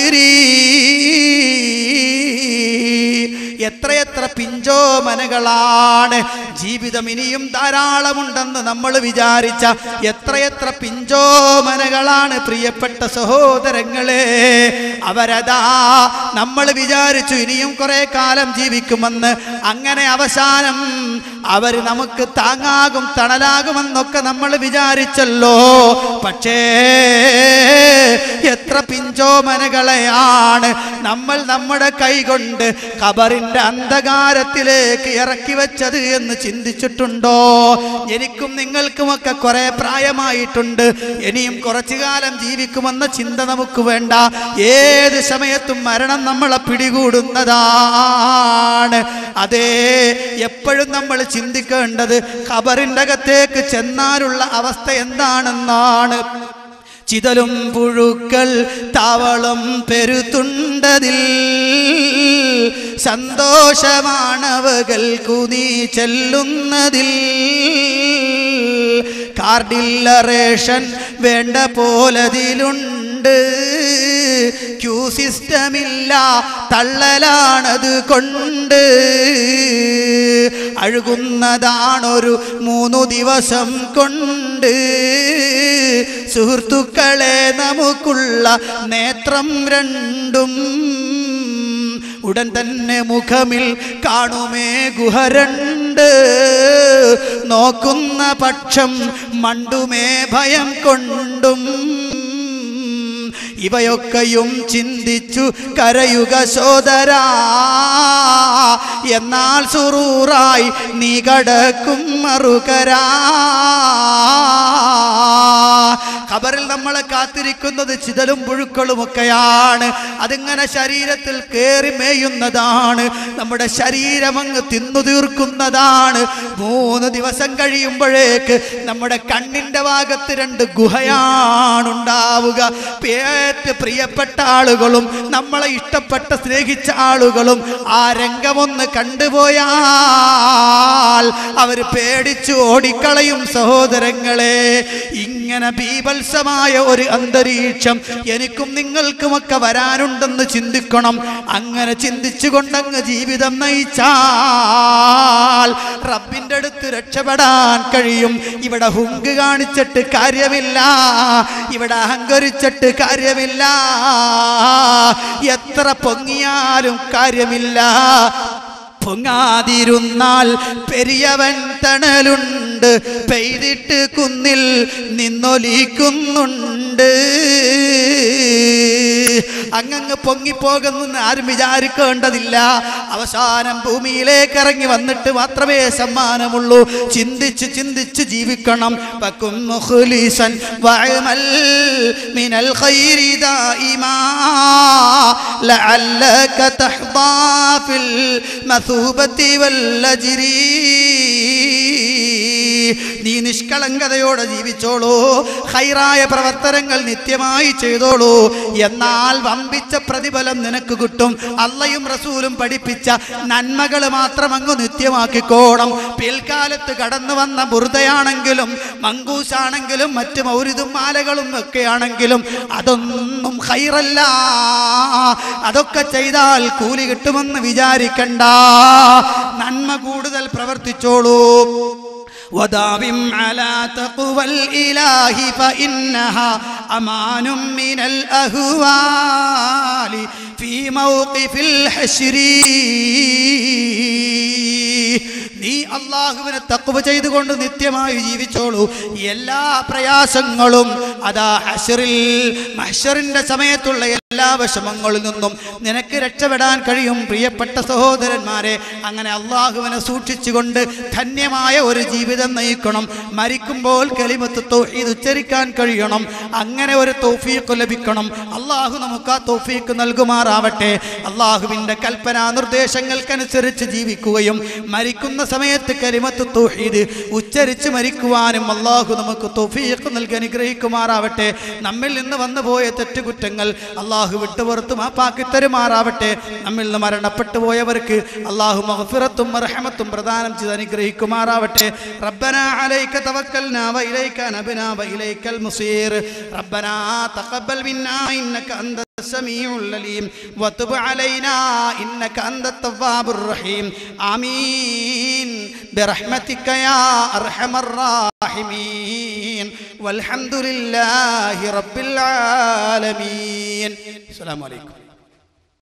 ഖബരി എത്രയെത്ര പിഞ്ചോമനകളാണ് ജീവിതം ഇനിയും ധാരാളമുണ്ടെന്ന് നമ്മൾ വിചാരിച്ച എത്രയെത്ര പിഞ്ചോമനകളാണ് പ്രിയപ്പെട്ട സഹോദരങ്ങളെ അവരതാ നമ്മൾ വിചാരിച്ചു ഇനിയും കുറെ കാലം ജീവിക്കുമെന്ന് അങ്ങനെ അവസാനം അവർ നമുക്ക് താങ്ങാകും തണലാകുമെന്നൊക്കെ നമ്മൾ വിചാരിച്ചല്ലോ പക്ഷേ എത്ര പിഞ്ചോമനകളെയാണ് നമ്മൾ നമ്മുടെ കൈകൊണ്ട് ഖബറിന്റെ അന്ധകാരത്തിലേക്ക് ഇറക്കി വെച്ചത് എന്ന് ചിന്തിച്ചിട്ടുണ്ടോ എനിക്കും നിങ്ങൾക്കുമൊക്കെ കുറെ പ്രായമായിട്ടുണ്ട് ഇനിയും കുറച്ചു കാലം ജീവിക്കുമെന്ന ചിന്ത നമുക്ക് വേണ്ട ഏത് സമയത്തും മരണം നമ്മളെ പിടികൂടുന്നതാണ് അതേ എപ്പോഴും നമ്മൾ ചിന്തിക്കേണ്ടത് ഖബറിൻ്റെ അകത്തേക്ക് ചെന്നാലുള്ള അവസ്ഥ എന്താണെന്നാണ് ചിതലും പുഴുക്കൾ താവളം പെരുത്തുണ്ടതിൽ സന്തോഷമാണവകൾ കുതി ചെല്ലുന്നതിൽ കാർഡില്ല റേഷൻ വേണ്ട പോലതിലുണ്ട് ക്യൂ സിസ്റ്റമില്ല തള്ളലാണത് കൊണ്ട് അഴുകുന്നതാണൊരു മൂന്നു ദിവസം കൊണ്ട് സുഹൃത്തുക്കളെ നമുക്കുള്ള നേത്രം രണ്ടും ഉടൻ തന്നെ മുഖമിൽ കാണുമേ ഗുഹരണ്ട് നോക്കുന്ന പക്ഷം മണ്ടുമേ ഭയം കൊണ്ടും ഇവയൊക്കെയും ചിന്തിച്ചു കരയുക സോദരാ എന്നാൽ സുറൂറായി നീ കടക്കും മറുകരാ ഖബറിൽ നമ്മളെ കാത്തിരിക്കുന്നത് ചിതലും പുഴുക്കളും ഒക്കെയാണ് അതിങ്ങനെ ശരീരത്തിൽ കയറി മേയുന്നതാണ് നമ്മുടെ ശരീരം അങ്ങ് തിന്നു തീർക്കുന്നതാണ് മൂന്ന് ദിവസം കഴിയുമ്പോഴേക്ക് നമ്മുടെ കണ്ണിന്റെ ഭാഗത്ത് രണ്ട് ഗുഹയാണുണ്ടാവുക പേറ്റ് പ്രിയപ്പെട്ട ആളുകളും നമ്മളെ ഇഷ്ടപ്പെട്ട സ്നേഹിച്ച ആളുകളും ആ രംഗമൊന്ന് കണ്ടുപോയാൽ അവർ പേടിച്ചു ഓടിക്കളയും സഹോദരങ്ങളെ ഇങ്ങനെ ബീഭത്സമായ ഒരു അന്തരീക്ഷം എനിക്കും നിങ്ങൾക്കുമൊക്കെ വരാനുണ്ടെന്ന് ചിന്തിക്കണം അങ്ങനെ ചിന്തിച്ചുകൊണ്ടങ്ങ് ജീവിതം നയിച്ചാൽ റബ്ബിന്റെ അടുത്ത് രക്ഷപ്പെടാൻ കഴിയും ഇവിടെ ഹുങ്ക് കാണിച്ചിട്ട് കാര്യമില്ല ഇവിടെ അഹങ്കരിച്ചിട്ട് കാര്യമില്ല എത്ര പൊങ്ങിയാലും കാര്യമില്ല പൊങ്ങാതിരുന്നാൽ പെരിയവൻ തണലുണ്ട് പെയ്തിട്ട് കുന്നിൽ നിന്നൊലിക്കുന്നുണ്ട് അങ്ങങ്ങ് പൊങ്ങിപ്പോകുന്നെന്ന് ആരും വിചാരിക്കേണ്ടതില്ല അവസാനം ഭൂമിയിലേക്ക് ഇറങ്ങി വന്നിട്ട് മാത്രമേ സമ്മാനമുള്ളൂ ചിന്തിച്ച് ചിന്തിച്ച് ജീവിക്കണം ഫകും മുഖ്ലിസൻ വഅമൽ മിനൽ ഖൈരി ദായിമാ ലഅല്ലക തഹ്ദാ ഫിൽ മസൂബത്തി വൽ അജ്രി നീ നിഷ്കളങ്കതയോടെ ജീവിച്ചോളൂ ഹൈറായ പ്രവർത്തനങ്ങൾ നിത്യമായി ചെയ്തോളൂ എന്നാൽ വമ്പിച്ച പ്രതിഫലം നിനക്ക് കിട്ടും അള്ളയും റസൂലും പഠിപ്പിച്ച നന്മകൾ മാത്രം അങ്ങ് നിത്യമാക്കിക്കോണം പിൽക്കാലത്ത് കടന്നു വന്ന ബുറുദയാണെങ്കിലും മങ്കൂസാണെങ്കിലും മറ്റു മൗരിതും മാലകളും ഒക്കെ ആണെങ്കിലും അതൊന്നും ഹൈറല്ല അതൊക്കെ ചെയ്താൽ കൂലി കിട്ടുമെന്ന് വിചാരിക്കണ്ട നന്മ കൂടുതൽ പ്രവർത്തിച്ചോളൂ وداوم على تقوى الإله فإنها أمان من الأهوال في موقف الحشر നീ അള്ളാഹുവിനെ തക്കുവ ചെയ്തുകൊണ്ട് നിത്യമായി ജീവിച്ചോളൂ എല്ലാ പ്രയാസങ്ങളും അതാ ഹഷറിൽ മഹഷറിന്റെ സമയത്തുള്ള എല്ലാ വിഷമങ്ങളിൽ നിന്നും നിനക്ക് രക്ഷപ്പെടാൻ കഴിയും പ്രിയപ്പെട്ട സഹോദരന്മാരെ അങ്ങനെ അള്ളാഹുവിനെ സൂക്ഷിച്ചുകൊണ്ട് ധന്യമായ ഒരു ജീവിതം നയിക്കണം മരിക്കുമ്പോൾ കലിമത്ത് തൗഹീദ് ഉച്ചരിക്കാൻ കഴിയണം അങ്ങനെ ഒരു തൗഫീഖ് ലഭിക്കണം അള്ളാഹു നമുക്ക് ആ തൗഫീഖ് നൽകുമാറാവട്ടെ അള്ളാഹുവിൻ്റെ കൽപ്പനാ നിർദ്ദേശങ്ങൾക്കനുസരിച്ച് ജീവിക്കുകയും മരിക്കുന്ന സമയത്ത് കലിമത്ത് തൗഹീദ് ഉച്ചരിച്ച് മരിക്കുവാനും അള്ളാഹു നമുക്ക് തൗഫീഖ് നൽകി അനുഗ്രഹിക്കുമാറാവട്ടെ നമ്മിൽ നിന്ന് വന്നുപോയ തെറ്റുകുറ്റങ്ങൾ അള്ളാഹു വിട്ടുപുറത്ത് മാപ്പാക്കി തരുമാറാവട്ടെ നമ്മിൽ നിന്ന് മരണപ്പെട്ടു പോയവർക്ക് അള്ളാഹു മഹഫിറത്തും റഹമത്തും പ്രദാനം ചെയ്ത് അനുഗ്രഹിക്കുമാറാവട്ടെ ربنا عليك توكلنا وإليك نبنا وإليك المصير ربنا تقبل منا إنك أنت السميع العليم وتب علينا إنك أنت التواب الرحيم آمين برحمتك يا أرحم الراحمين والحمد لله رب العالمين السلام عليكم